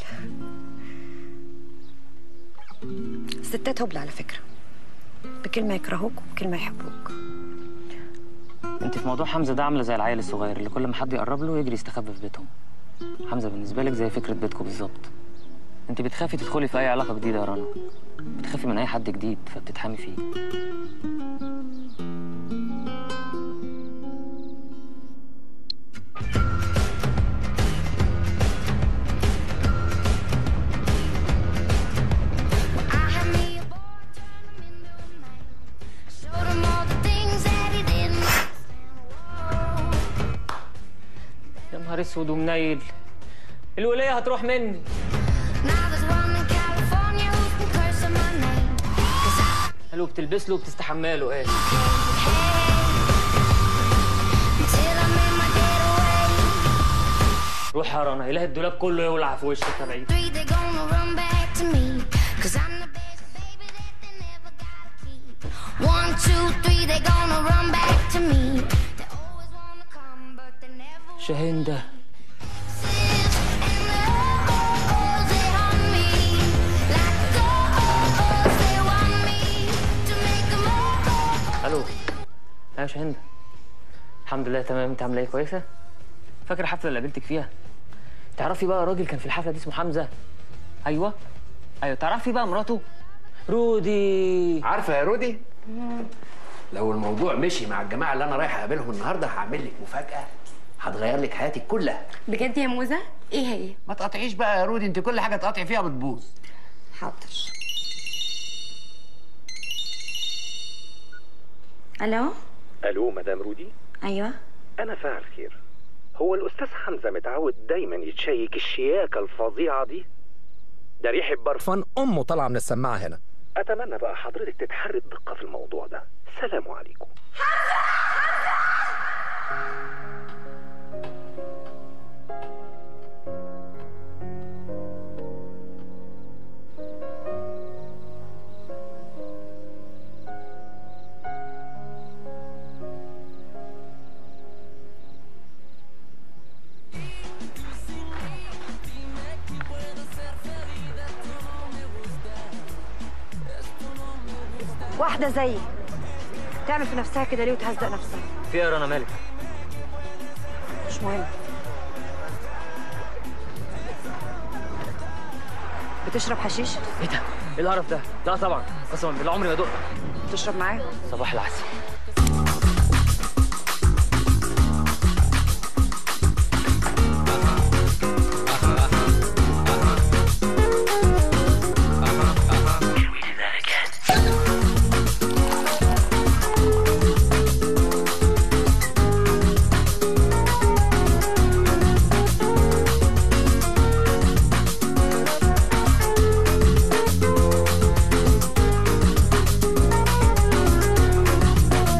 N: الستات هبل على فكره بكلمه يكرهوك وبكلمه يحبوك
B: انت في موضوع حمزه ده عامله زي العيل الصغير اللي كل ما حد يقرب له يجري يستخبى في بيتهم حمزه بالنسبه لك زي فكره بيتكم بالظبط انت بتخافي تدخلي في اي علاقه جديده يا رنا بتخافي من اي حد جديد فبتتحامي فيه يا نهار اسود ومنيل الولايه هتروح مني قالوا بتلبس له وبتستحمى له ايه روح يا رنا اله الدولاب كله يولع في وشك يا بعيد
J: One, two, three, they gonna run back to me.
B: شاهين ده الو ايوه يا شاهين الحمد لله تمام انت عامله ايه كويسه فاكر الحفله اللي قابلتك فيها تعرفي بقى راجل كان في الحفله دي اسمه حمزه ايوه ايوه تعرفي بقى مراته رودي
T: عارفه يا رودي لو الموضوع مشي مع الجماعه اللي انا رايح اقابلهم النهارده هعمل لك مفاجاه هتغير لك حياتك كلها
A: بجد يا موزه ايه هي
T: ما تقطعيش بقى يا رودي انت كل حاجه تقطعي فيها بتبوظ
N: حاضر
A: الو
P: الو مدام رودي
A: ايوه
P: انا فاعل خير هو الاستاذ حمزه متعود دايما يتشيك الشياكه الفظيعه دي ده ريحه برفان
U: امه طالعه من السماعه هنا
P: اتمنى بقى حضرتك تتحري الدقه في الموضوع ده سلام عليكم
N: واحده زيي تعمل في نفسها كده ليه وتهزق نفسها
B: في ايه يا رنا مالك
N: مش مهم بتشرب حشيش
B: ايه ده ايه القرف ده لا طبعا قسما بالله عمري ما دقت
N: تشرب معايا
B: صباح العسل
J: Thank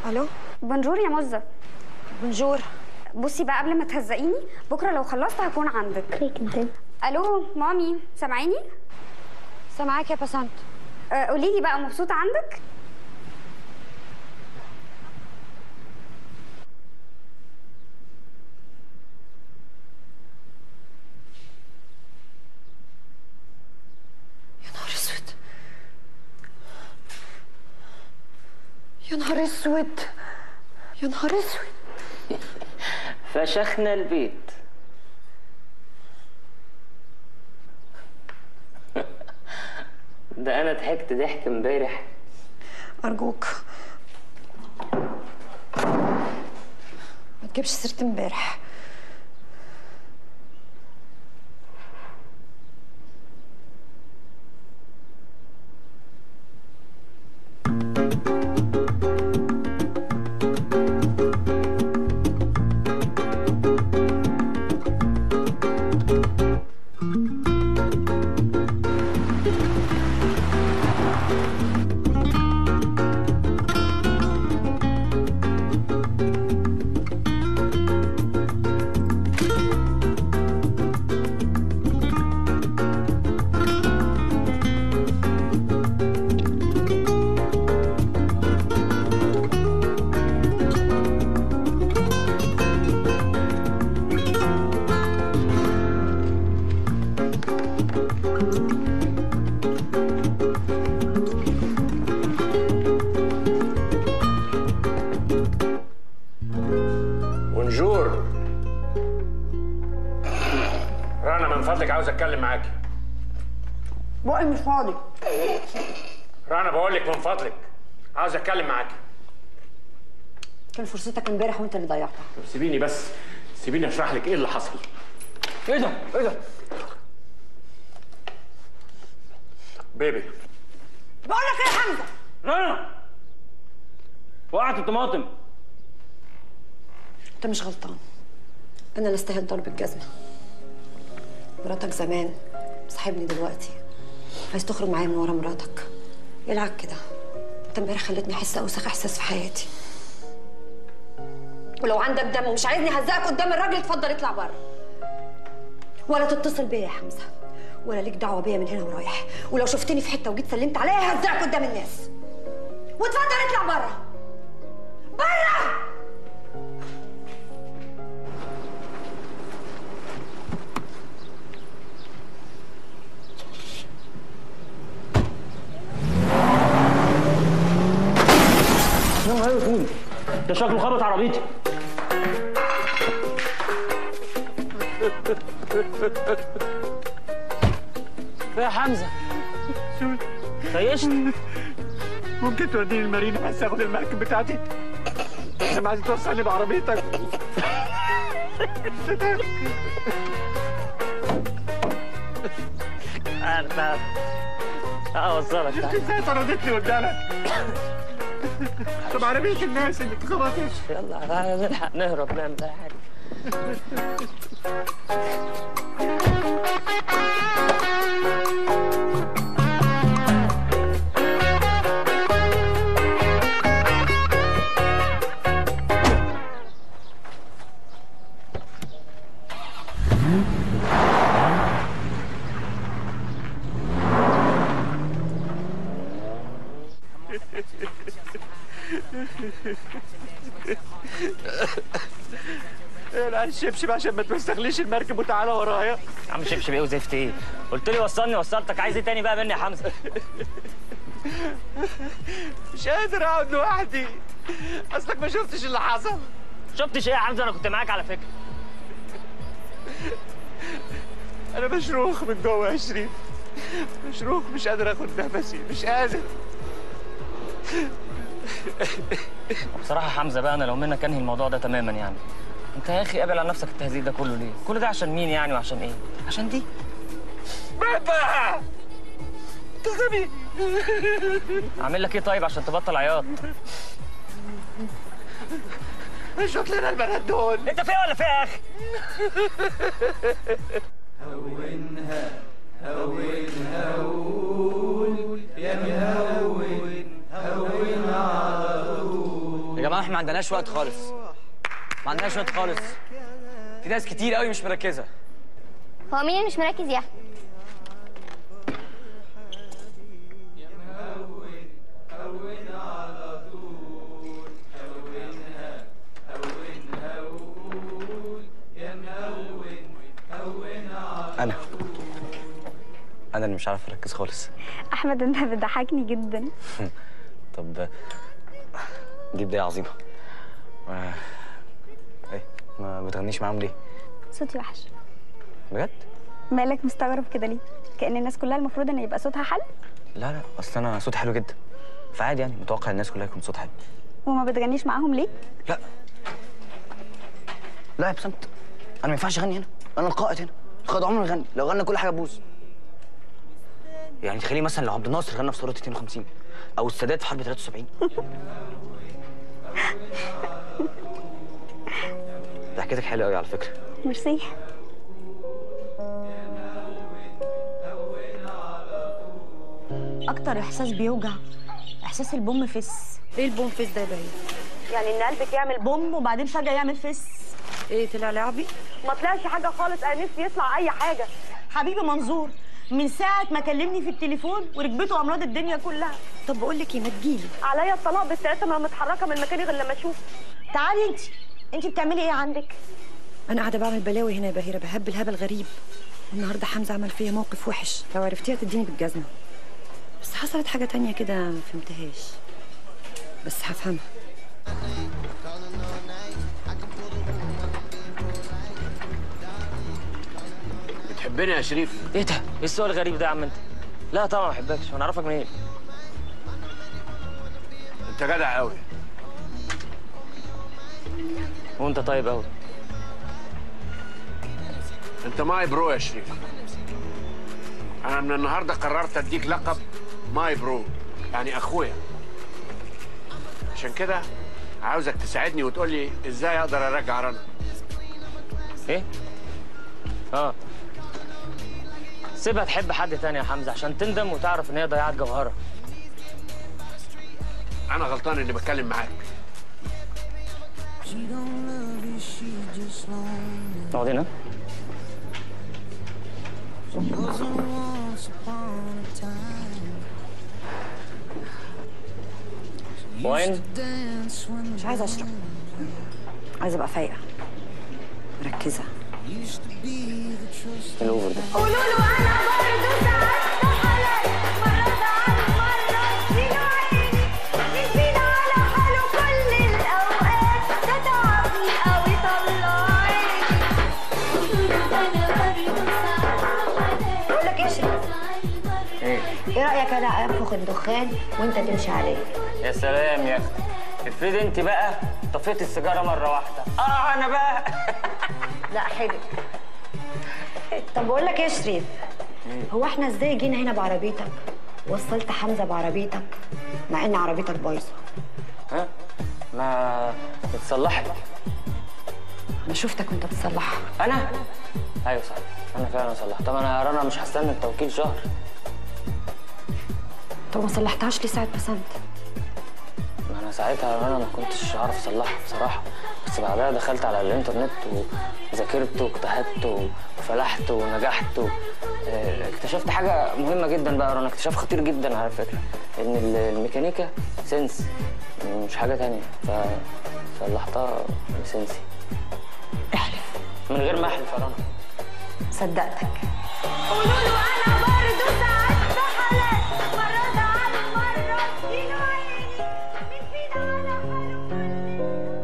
K: الو بونجور يا مزه بونجور بصي بقى قبل ما تهزقيني بكره لو خلصت هكون عندك الو مامي سامعيني
C: سامعاك يا بسنت
K: آه قولي لي بقى مبسوطه عندك
C: يا نهار اسود يا نهار اسود يا نهار اسود
B: فشخنا البيت ده انا ضحكت ضحك امبارح
C: ارجوك ما تجيبش سيره امبارح
M: بونجور رنا من فضلك عاوز اتكلم معاكي
C: بقي مش فاضي
M: رنا بقول لك من فضلك عاوز اتكلم معاكي
C: كان فرصتك امبارح وانت اللي ضيعتها
M: طب سيبيني بس سيبيني اشرح لك ايه اللي حصل
B: ايه ده ايه ده
M: بيبي
C: بقول لك ايه يا حمزه
B: رنا وقعت الطماطم
C: انت مش غلطان انا اللي استاهل ضرب الجزمه مراتك زمان صاحبني دلوقتي عايز تخرج معايا من ورا مراتك يلعب كده انت امبارح خلتني احس اوسخ احساس في حياتي ولو عندك دم ومش عايزني اهزقك قدام الراجل اتفضل اطلع بره ولا تتصل بيا يا حمزه ولا ليك دعوه بيا من هنا ورايح ولو شفتني في حته وجيت سلمت عليا ههزقك قدام الناس واتفضل اطلع بره بره
B: يا نهار اسود ده شكله خبط عربيتي يا حمزه خيشت
M: ممكن توديني المارينا بس اخد المركب بتاعتي انا عايز توصلني بعربيتك
B: انا اوصلك
M: شفت ازاي طردتني قدامك طب عربية الناس اللي اتخبطت
B: يلا تعالى نلحق نهرب نعمل اي حاجه
M: انا الشبشب عشان ما توسخليش المركب وتعالى ورايا
B: يا عم شبشب ايه وزفت ايه قلت لي وصلني وصلتك عايز ايه تاني بقى مني يا حمزه
M: مش قادر اقعد لوحدي اصلك ما شفتش اللي حصل
B: شفتش ايه يا حمزه انا كنت معاك على فكره
M: انا مشروخ من جوه يا شريف مشروخ مش قادر اخد نفسي مش قادر
B: بصراحه يا حمزه بقى انا لو منك انهي الموضوع ده تماما يعني انت يا اخي قابل على نفسك التهزيق ده كله ليه كل ده عشان مين يعني وعشان ايه عشان دي
M: بابا تغني
B: اعمل لك ايه طيب عشان تبطل عياط
M: شوف لنا البنات دول
B: انت فيها ولا فيها يا اخي
I: هونها هون هون يا مهون هون على
S: جماعه احنا ما عندناش وقت خالص ما عندناش وقت خالص في ناس كتير قوي مش مركزه
F: هو مين اللي مش مركز يا احمد
S: انا انا اللي مش عارف اركز خالص
K: احمد انت بتضحكني جدا
S: طب دي بدايه عظيمه ما... ايه ما بتغنيش معاهم ليه
K: صوتي وحش
S: بجد
K: مالك مستغرب كده ليه كأن الناس كلها المفروض ان يبقى صوتها حلو
S: لا لا اصل انا صوتي حلو جدا فعادي يعني متوقع الناس كلها يكون صوتها حلو
K: وما بتغنيش معاهم ليه
S: لا يا بسنت انا ما ينفعش اغني هنا انا القائد هنا القائد عمره ما يغني لو غنى كل حاجه تبوظ يعني تخيلي مثلا لو عبد الناصر غنى في ثوره 52 او السادات في حرب 73 ضحكتك حلوه قوي على فكره
K: ميرسي
L: اكتر احساس بيوجع احساس البوم فس ايه البوم فس ده يا بهي يعني ان قلبك يعمل بوم وبعدين فجاه يعمل فس ايه طلع لعبي ما طلعش حاجه خالص انا نفسي يطلع اي حاجه حبيبي منظور من ساعة ما كلمني في التليفون وركبته أمراض الدنيا كلها طب بقول لك ايه ما تجيلي عليا الطلاق بالثلاثة ما متحركة من مكاني غير لما أشوف تعالي أنت أنت بتعملي إيه عندك؟
C: انا قاعده بعمل بلاوي هنا يا بهيره بهبل هبل غريب النهارده حمزه عمل فيا موقف وحش لو عرفتيها تديني بالجزمه بس حصلت حاجه تانية كده ما فهمتهاش بس هفهمها
T: بتحبني يا شريف
B: ايه ده؟ ايه السؤال الغريب ده يا عم انت؟ لا طبعا ما بحبكش وانا اعرفك منين؟
T: انت جدع قوي
B: وانت طيب قوي
T: انت ماي برو يا شريف انا من النهارده قررت اديك لقب ماي برو يعني اخويا عشان كده عاوزك تساعدني وتقول لي ازاي اقدر ارجع رنا
B: ايه؟ اه سيبها تحب حد تاني يا حمزه عشان تندم وتعرف ان هي ضيعت جوهرها
T: انا غلطان اني بتكلم معاك
B: اقعد هنا وين؟
C: مش عايزه اشرب عايزه ابقى فايقه مركزه
B: الاوفر ده
I: قولوا له انا برضه ساعات حلال مرة على مرة اديله عيني مين فينا على حاله كل الاوقات ده تعبني قوي طلع عيني قولوا له انا برضه ساعات
L: بقول لك إيه يا شريف؟
B: ايه؟
L: إيه رأيك أنا أنفخ الدخان وأنت تمشي عليه؟
B: يا سلام يا اختي افرضي انت بقى طفيت السيجاره مره واحده اه انا بقى
L: لا حلو طب بقول لك ايه يا شريف هو احنا ازاي جينا هنا بعربيتك وصلت حمزه بعربيتك مع ان عربيتك بايظه
B: ها ما اتصلحت
L: انا شفتك وانت بتصلحها
B: انا ايوه صح انا فعلا صلحت طب انا يا رنا مش هستنى التوكيل شهر
C: طب ما صلحتهاش ليه ساعه بسنت
B: ما انا ساعتها يا رنا ما كنتش هعرف اصلحها بصراحه بس بعدها دخلت على الانترنت وذاكرت واجتهدت وفلحت ونجحت و... آه، اكتشفت حاجه مهمه جدا بقى يا رنا اكتشاف خطير جدا على فكره ان ال- الميكانيكا سنس مش حاجه تانية فصلحتها بسنسي احلف من غير ما احلف يا رنا
L: صدقتك
I: قولوا له انا برضه ساعات حلال مرة على مرة اديله عيني مين فينا على حاله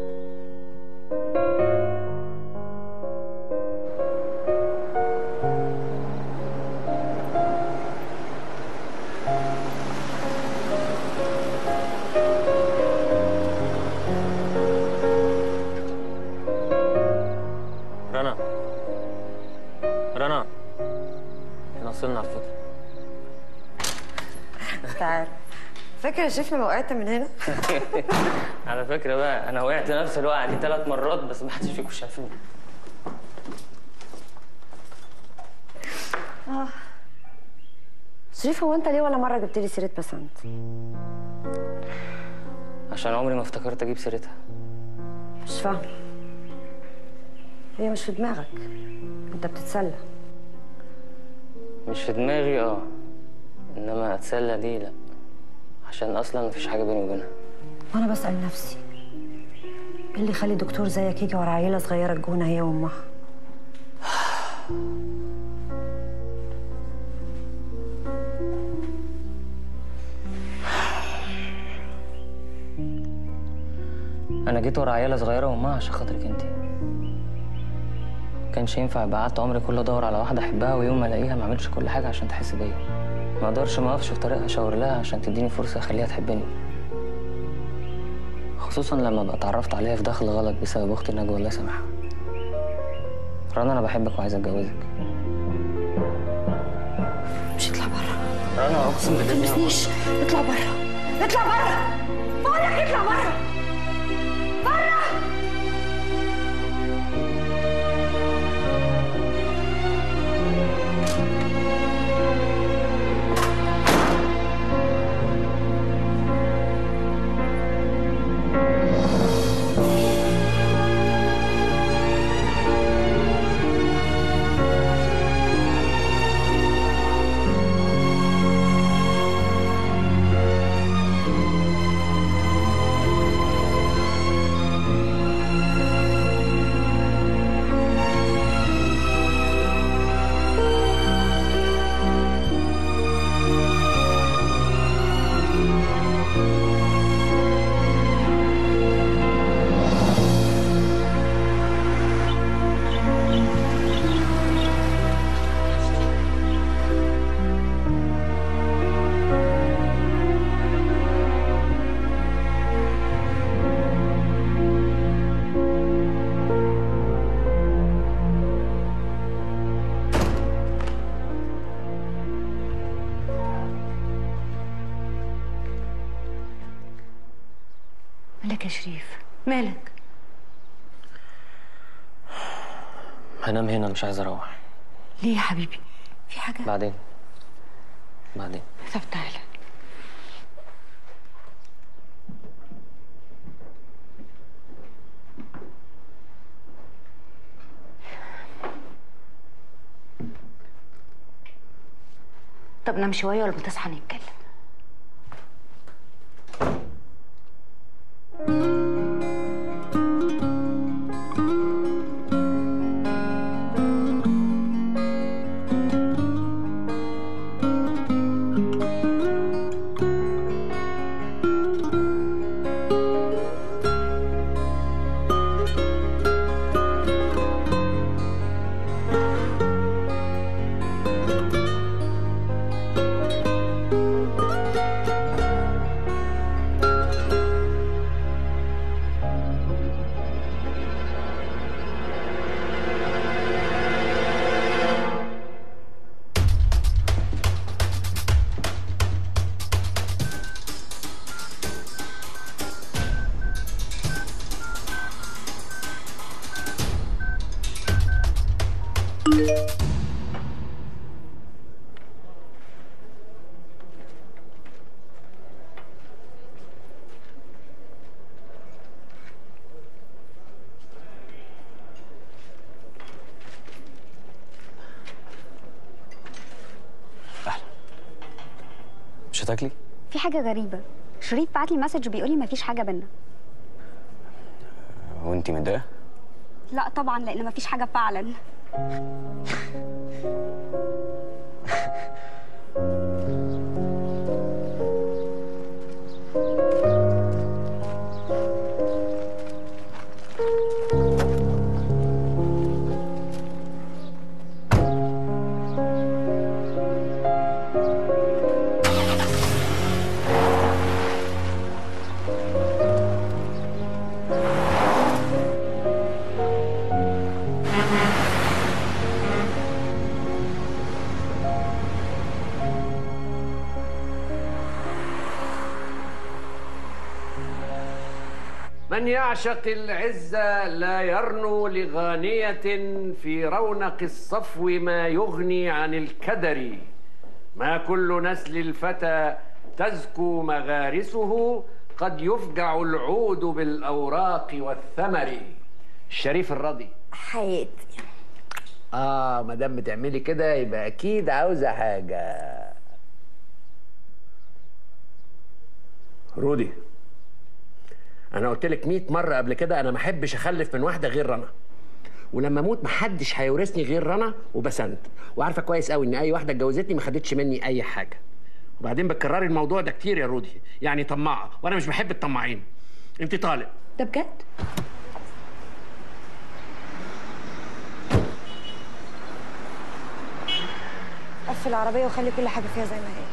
B: رنا رنا احنا وصلنا على فكره
C: تعال فاكر يا شريف لما وقعت من هنا
B: على فكره بقى انا وقعت نفس الوقعه دي ثلاث مرات بس ما حدش فيكم شافني
C: اه شريف هو انت ليه ولا مره جبت لي سيره بسنت
B: عشان عمري ما افتكرت اجيب سيرتها
N: مش فاهمه هي مش في دماغك انت بتتسلى
B: مش في دماغي اه انما اتسلى دي لا عشان اصلا مفيش حاجه بيني وبينها
N: وانا بسال نفسي ايه اللي يخلي دكتور زيك يجي ورا عيله صغيره الجونه هي وامها
B: انا جيت ورا عيله صغيره وامها عشان خاطرك انت كانش ينفع يبقى قعدت عمري كله ادور على واحده احبها ويوم ما الاقيها ما اعملش كل حاجه عشان تحس بيا ما اقدرش ما اقفش في طريقها اشاور لها عشان تديني فرصه اخليها تحبني خصوصا لما ابقى اتعرفت عليها في دخل غلط بسبب اختي نجوى الله يسامحها رنا انا بحبك وعايز اتجوزك
N: مش اطلع بره
B: رنا اقسم
N: ما
B: بالله
N: تلمسنيش اطلع بره اطلع بره بقول لك اطلع بره بره مالك يا شريف مالك
B: هنام هنا مش عايز اروح
N: ليه يا حبيبي في حاجه
B: بعدين بعدين
N: طب تعالى طب نام شويه ولا بتصحى نتكلم
S: مش هتاكلي؟
K: في حاجه غريبه شريف بعت لي مسج بيقول لي مفيش حاجه بينا
S: وانتي متضايقه؟
K: لا طبعا لان مفيش حاجه فعلا
T: من يعشق العزة لا يرنو لغانية في رونق الصفو ما يغني عن الكدر ما كل نسل الفتى تزكو مغارسه قد يفجع العود بالأوراق والثمر الشريف الرضي
R: حياتي
T: اه ما دام بتعملي كده يبقى اكيد عاوزه حاجه رودي انا قلت لك 100 مره قبل كده انا ما احبش اخلف من واحده غير رنا ولما اموت محدش هيورثني غير رنا وبسنت وعارفه كويس قوي ان اي واحده اتجوزتني ما خدتش مني اي حاجه وبعدين بتكرري الموضوع ده كتير يا رودي يعني طماعه وانا مش بحب الطماعين انت طالق
C: ده بجد قفل العربية وخلي كل حاجة فيها زي ما هي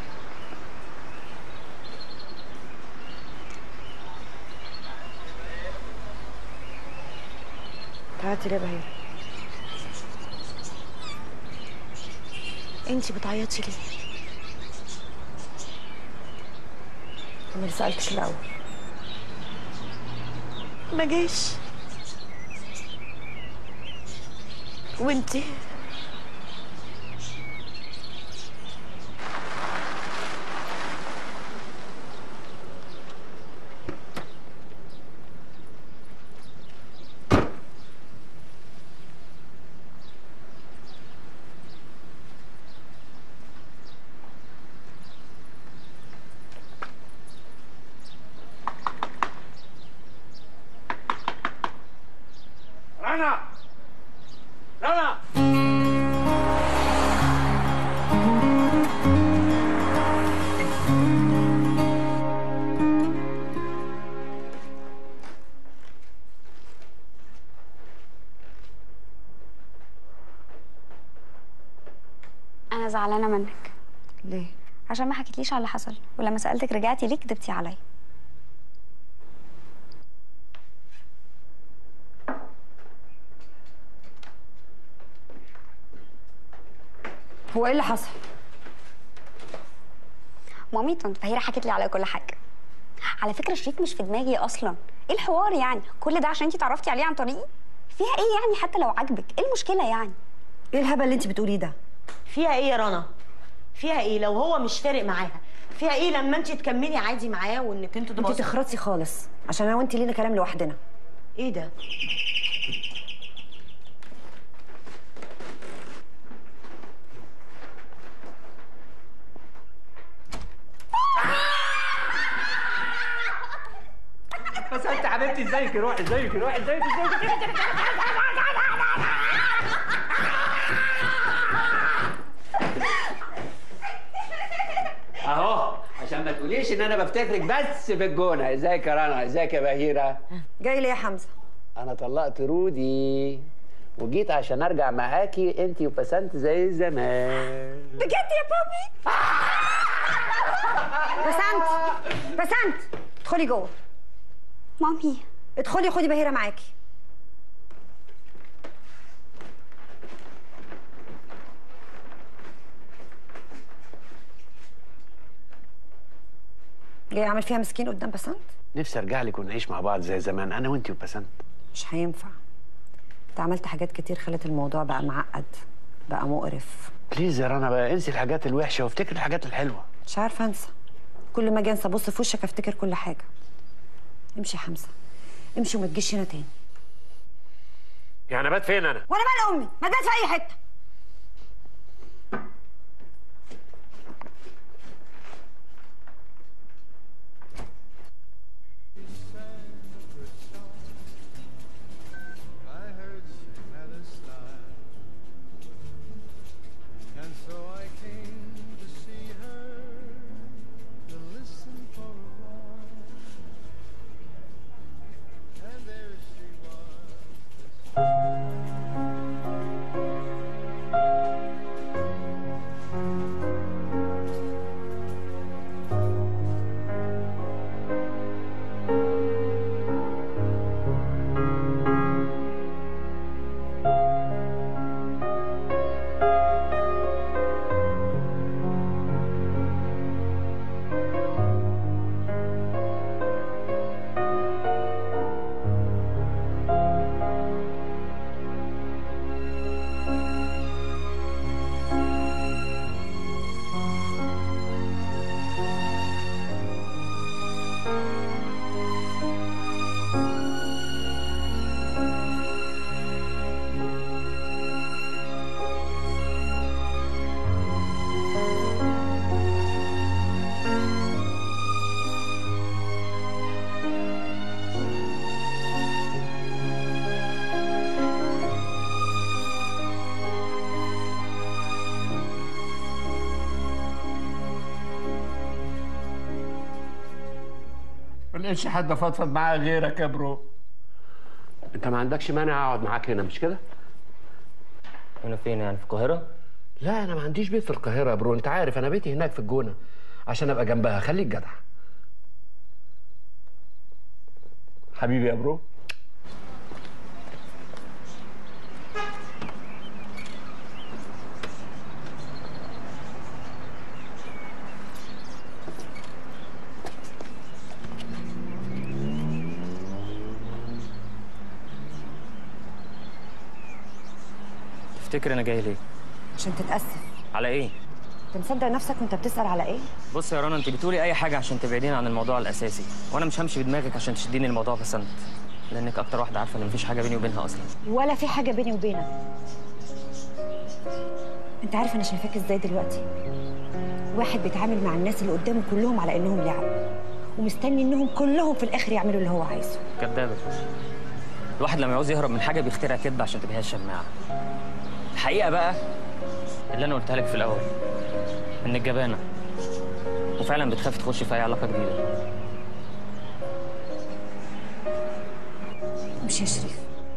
C: تعالي ليه يا بهير انتي بتعيطي ليه؟ انا اللي سألتك الأول
L: ما جاش وانتي
T: رنا رنا
K: انا زعلانه منك
C: ليه
K: عشان ما حكيتليش على اللي حصل ولما سالتك رجعتي ليه كدبتي عليا
C: هو ايه اللي حصل؟
K: مامي طنط فهيرة حكت لي على كل حاجه على فكره شريك مش في دماغي اصلا ايه الحوار يعني كل ده عشان انتي اتعرفتي عليه عن طريقي فيها ايه يعني حتى لو عاجبك ايه المشكله يعني
C: ايه الهبل اللي انت بتقوليه ده
L: فيها ايه يا رنا فيها ايه لو هو مش فارق معاها فيها ايه لما انت تكملي عادي معاه وانك انتوا
C: انت
L: تبقوا
C: تخرطي خالص عشان انا وانت لينا كلام لوحدنا
L: ايه ده
M: بس انت حبيبتي ازيك روحي ازيك روحي ازيك ازيك
T: اهو عشان ما تقوليش ان انا بفتكرك بس في الجونه ازيك يا رنا ازيك يا بهيره
C: جاي ليه يا حمزه
T: انا طلقت رودي وجيت عشان ارجع معاكي انت وبسنت زي زمان
C: بجد يا بابي بسنت بسنت ادخلي جوه
K: مامي
C: ادخلي خدي بهيره معاكي جاي اعمل فيها مسكين قدام بسنت
T: نفسي ارجع لك ونعيش مع بعض زي زمان انا وانت وبسنت
C: مش هينفع انت عملت حاجات كتير خلت الموضوع بقى معقد بقى مقرف
T: بليز يا رنا بقى انسي الحاجات الوحشه وافتكري الحاجات الحلوه
C: مش عارفه انسى كل ما اجي انسى ابص في وشك افتكر كل حاجه امشي يا حمزه امشي وما تجيش هنا تاني
T: يعني بات فين انا
C: وانا مال امي ما تبات في اي حته
I: And so I came to see her, to listen for a while. And there she was.
M: لقيتش حد افضفض معاه غيرك يا برو
T: انت ما عندكش مانع اقعد معاك هنا مش كده
B: هنا فين يعني في القاهره
T: لا انا ما عنديش بيت في القاهره يا برو انت عارف انا بيتي هناك في الجونه عشان ابقى جنبها خليك جدع
M: حبيبي يا برو
B: تفتكر انا جاي ليه
C: عشان تتاسف
B: على ايه
C: انت مصدق نفسك وانت بتسال على ايه
B: بص يا رنا انت بتقولي اي حاجه عشان تبعديني عن الموضوع الاساسي وانا مش همشي بدماغك عشان تشديني الموضوع بسنت لانك اكتر واحده عارفه ان مفيش حاجه بيني وبينها اصلا
C: ولا في حاجه بيني وبينك انت عارف انا شايفاك ازاي دلوقتي واحد بيتعامل مع الناس اللي قدامه كلهم على انهم لعب ومستني انهم كلهم في الاخر يعملوا اللي هو عايزه
B: كدابه الواحد لما يعوز يهرب من حاجه بيخترع كدب عشان تبقى هي الشماعه الحقيقه بقى اللي انا قلتها لك في الاول انك جبانه وفعلا بتخاف تخش في اي علاقه جديده
C: مش يا شريف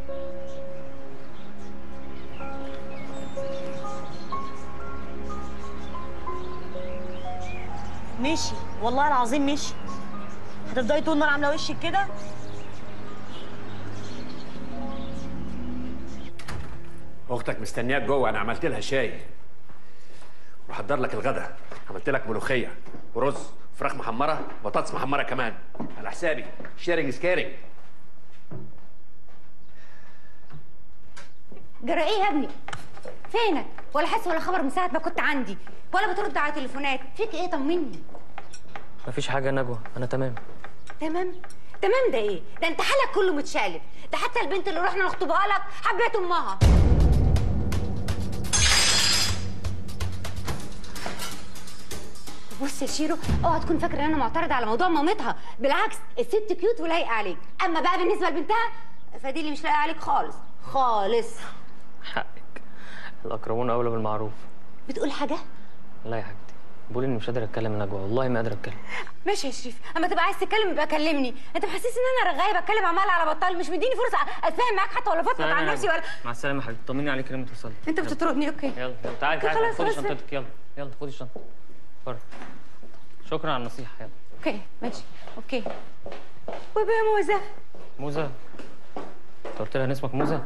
L: مشي والله العظيم مشي هتفضلي طول النهار عامله وشك كده
T: اختك مستنياك جوه انا عملت لها شاي وحضر لك الغدا عملت لك ملوخيه ورز فراخ محمره بطاطس محمره كمان على حسابي شيرنج سكيرنج
K: جرى ايه يا ابني فينك ولا حس ولا خبر من ساعه ما كنت عندي ولا بترد على تليفونات فيك ايه طمني
B: مفيش حاجه يا نجوى انا تمام
K: تمام تمام ده ايه ده انت حالك كله متشقلب ده حتى البنت اللي رحنا نخطبها لك حبيت امها بص يا شيرو اوعى تكون فاكر ان انا معترضه على موضوع مامتها بالعكس الست كيوت ولايقه عليك اما بقى بالنسبه لبنتها فدي اللي مش لايقه عليك خالص خالص
B: حقك الاكرمون اولى بالمعروف
K: بتقول حاجه
B: لا يا حبيبتي بقول اني مش قادر اتكلم يا نجوى والله ما قادر اتكلم
K: ماشي يا شريف اما تبقى عايز تتكلم يبقى كلمني انت محسسني ان انا رغايه بتكلم عمال على بطال مش مديني فرصه اتفاهم معاك حتى ولا فضفض
B: سلام
K: عن
B: يا
K: نفسي
B: نجوى.
K: ولا
B: مع السلامه يا حبيبتي طمني عليك لما توصلي
K: انت
B: يلا.
K: بتطردني اوكي
B: يلا يلا تعالي
K: أوكي،
B: تعالي
K: خلاص،
B: خدي
K: خلاص.
B: شنطتك يلا يلا خدي الشنطه بره شكرا على النصيحه يلا
K: اوكي ماشي اوكي وبقى يا موزه
B: موزه انت قلت لها ان اسمك موزه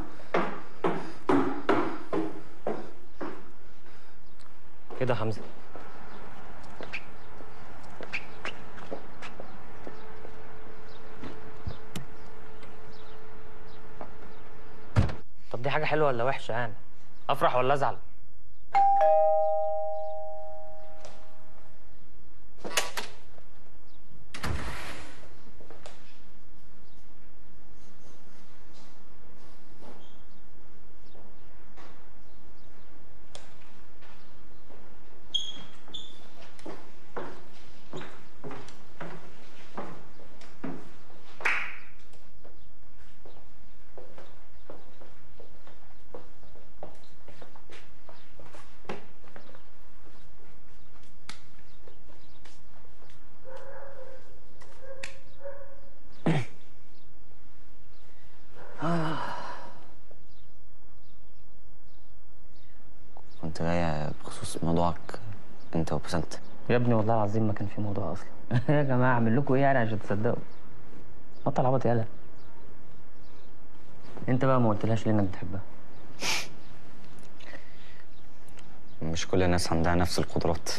B: كده يا حمزه طب دي حاجه حلوه ولا وحشه يعني افرح ولا ازعل
S: كنت جاية بخصوص موضوعك انت وبسنت
B: يا ابني والله العظيم ما كان في موضوع اصلا يا جماعه اعمل لكم ايه يعني عشان تصدقوا بطل عبط يالا انت بقى ما قلتلهاش ليه انك بتحبها
S: مش كل الناس عندها نفس القدرات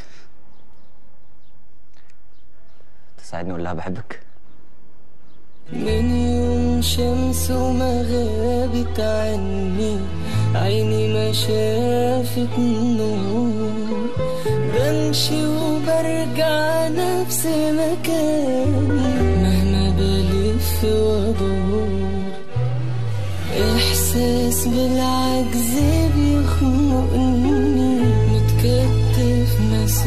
S: تساعدني اقول لها بحبك
I: من يوم شمس وما غابت عني عيني ما شافت نور بمشي وبرجع نفس مكاني مهما بلف وادور احساس بالعجز بيخنقني متكتف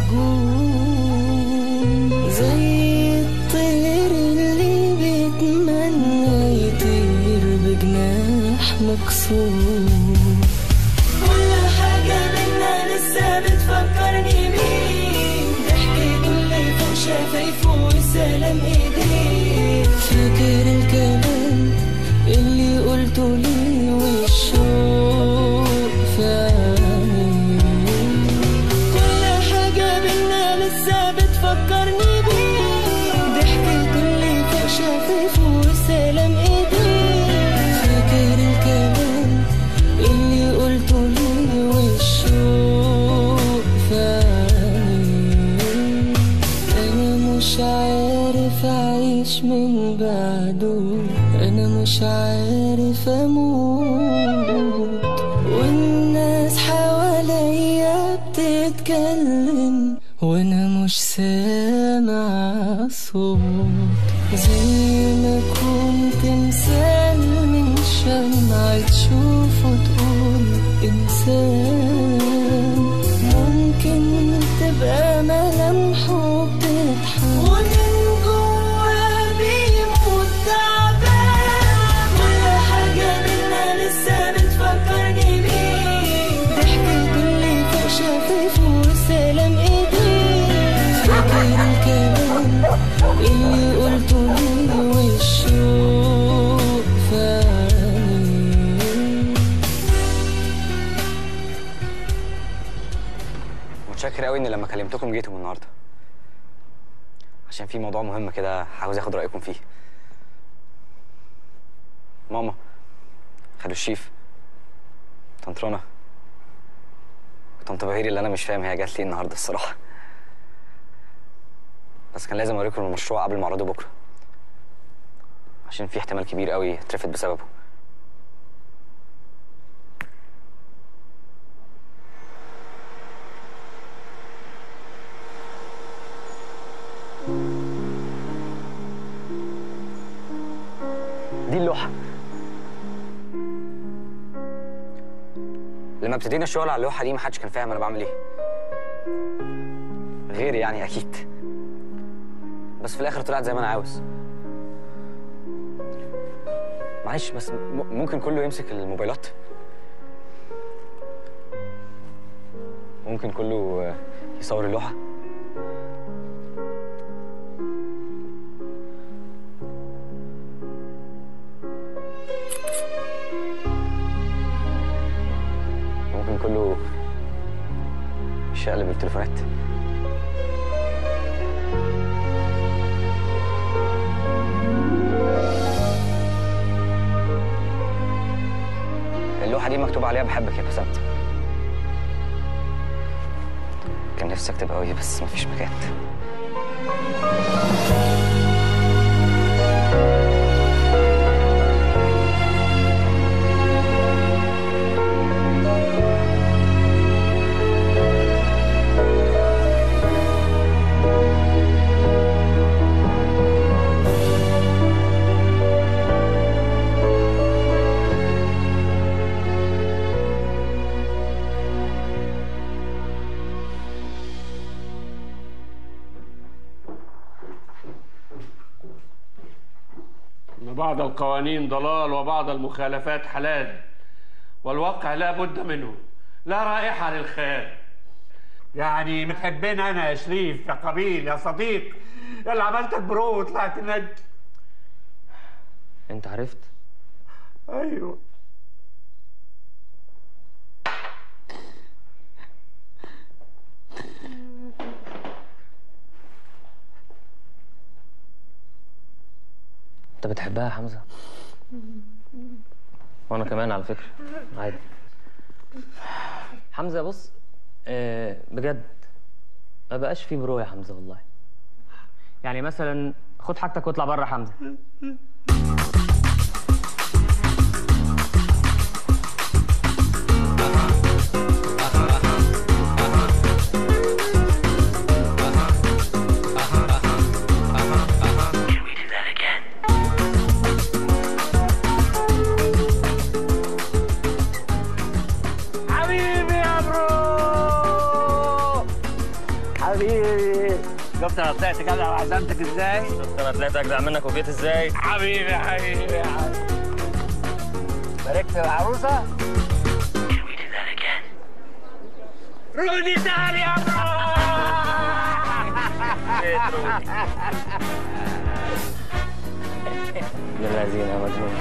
I: مسجون زي الطير اللي بيتمنى يطير بجناح مكسور كل حاجة منا لسه بتفكرني بيه ضحكته اللي فوق شفايفه وسلام ايديه بعده انا مش عارف اموت والناس حواليا بتتكلم وانا مش سامع صوت زي ما كنت مثال من شمعة تشوفه تقول انسان ممكن تبقى ملامحه بتضحك ومن جواه بيموت تعبان كل حاجة منا لسه بتفكرني بيه ضحكة اللي فوق شفايفه وسلام ايديه فاكر الكلام اللي قلته لي والشوق في عينيه
S: متشكر قوي ان لما كلمتكم جيتوا النهارده عشان في موضوع مهم كده عاوز اخد رايكم فيه ماما خالو الشيف طنط رنا طنط بهيري اللي انا مش فاهم هي جات لي النهارده الصراحه بس كان لازم اوريكم المشروع قبل ما اعرضه بكره عشان في احتمال كبير قوي اترفض بسببه دي اللوحة لما ابتدينا الشغل على اللوحة دي محدش كان فاهم أنا بعمل إيه غيري يعني أكيد بس في الآخر طلعت زي ما أنا عاوز معلش بس م- ممكن كله يمسك الموبايلات ممكن كله آه، يصور اللوحة ممكن كله يشقلب التليفونات اللوحة دي مكتوب عليها بحبك يا بسنت كان نفسي اكتب قوي بس مفيش مكان
T: إن بعض القوانين ضلال وبعض المخالفات حلال والواقع لا بد منه لا رائحة للخيال
M: يعني متحبين انا يا شريف يا قبيل يا صديق يلا عملتك برو وطلعت نجم
B: انت عرفت
M: ايوه
B: انت بتحبها يا حمزه وانا كمان على فكره عادي حمزه بص آه بجد ما بقاش في برو يا حمزه والله يعني مثلا خد حاجتك واطلع بره يا حمزه
M: حبيبي يا برو حبيبي شفت انا طلعت جدع وعزمتك ازاي؟
B: شفت انا طلعت اجدع منك وجيت ازاي
M: حبيبي حبيبي يا حبيبي باركت العروسه؟ رودي تاني يا برو
B: ابن الذين يا مجنون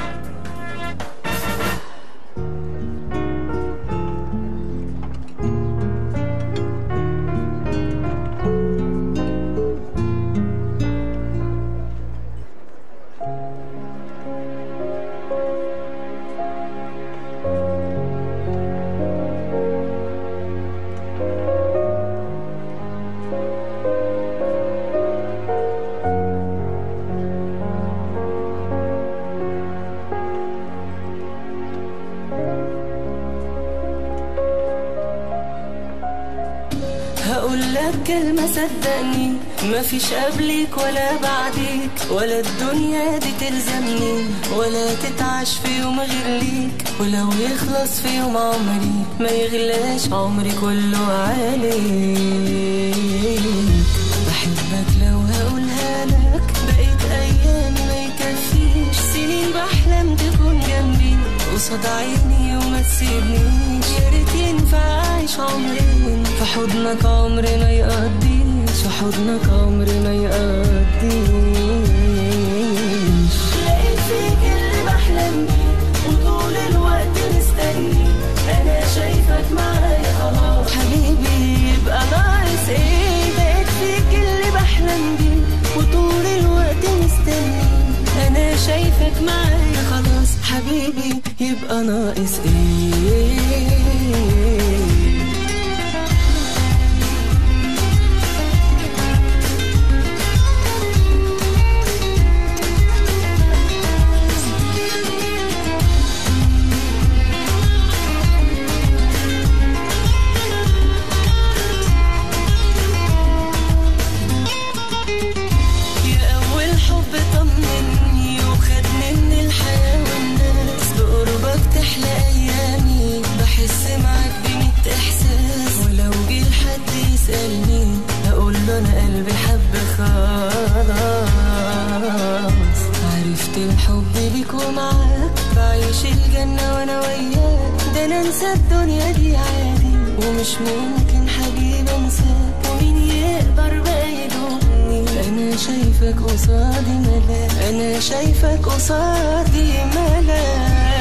I: لك كلمة صدقني مفيش قبلك ولا بعديك ولا الدنيا دي تلزمني ولا تتعش في يوم غير ليك ولو يخلص في يوم عمري ما يغلاش عمري كله عليك بحبك لو هقولها لك بقيت ايام ما يكفيش سنين بحلم تكون جنبي قصاد عيني وما تسيبنيش يا ريت ينفع اعيش عمرين في حضنك عمري ما يقضيش في حضنك عمري ما يقضيش لقيت فيك اللي بحلم بيه وطول الوقت مستني انا شايفك معايا خلاص حبيبي يبقى ناقص ايه لقيت فيك اللي بحلم بيه وطول الوقت مستني انا شايفك معايا خلاص حبيبي يبقى ناقص ايه يا أول حب طمني وخدني من الحياة والناس بقربك تحلى أيامي بحس معاك بميت إحساس ولو جه حد يسألني أقول له أنا قلبي حب خلاص عرفت الحب بيك ومعاك بعيش الجنة وأنا وياك ده أنا أنسى الدنيا دي عادي ومش ممكن حبيبي أنساك ومين يقدر بقى يدومني أنا شايفك قصادي ملاك أنا شايفك قصادي ملاك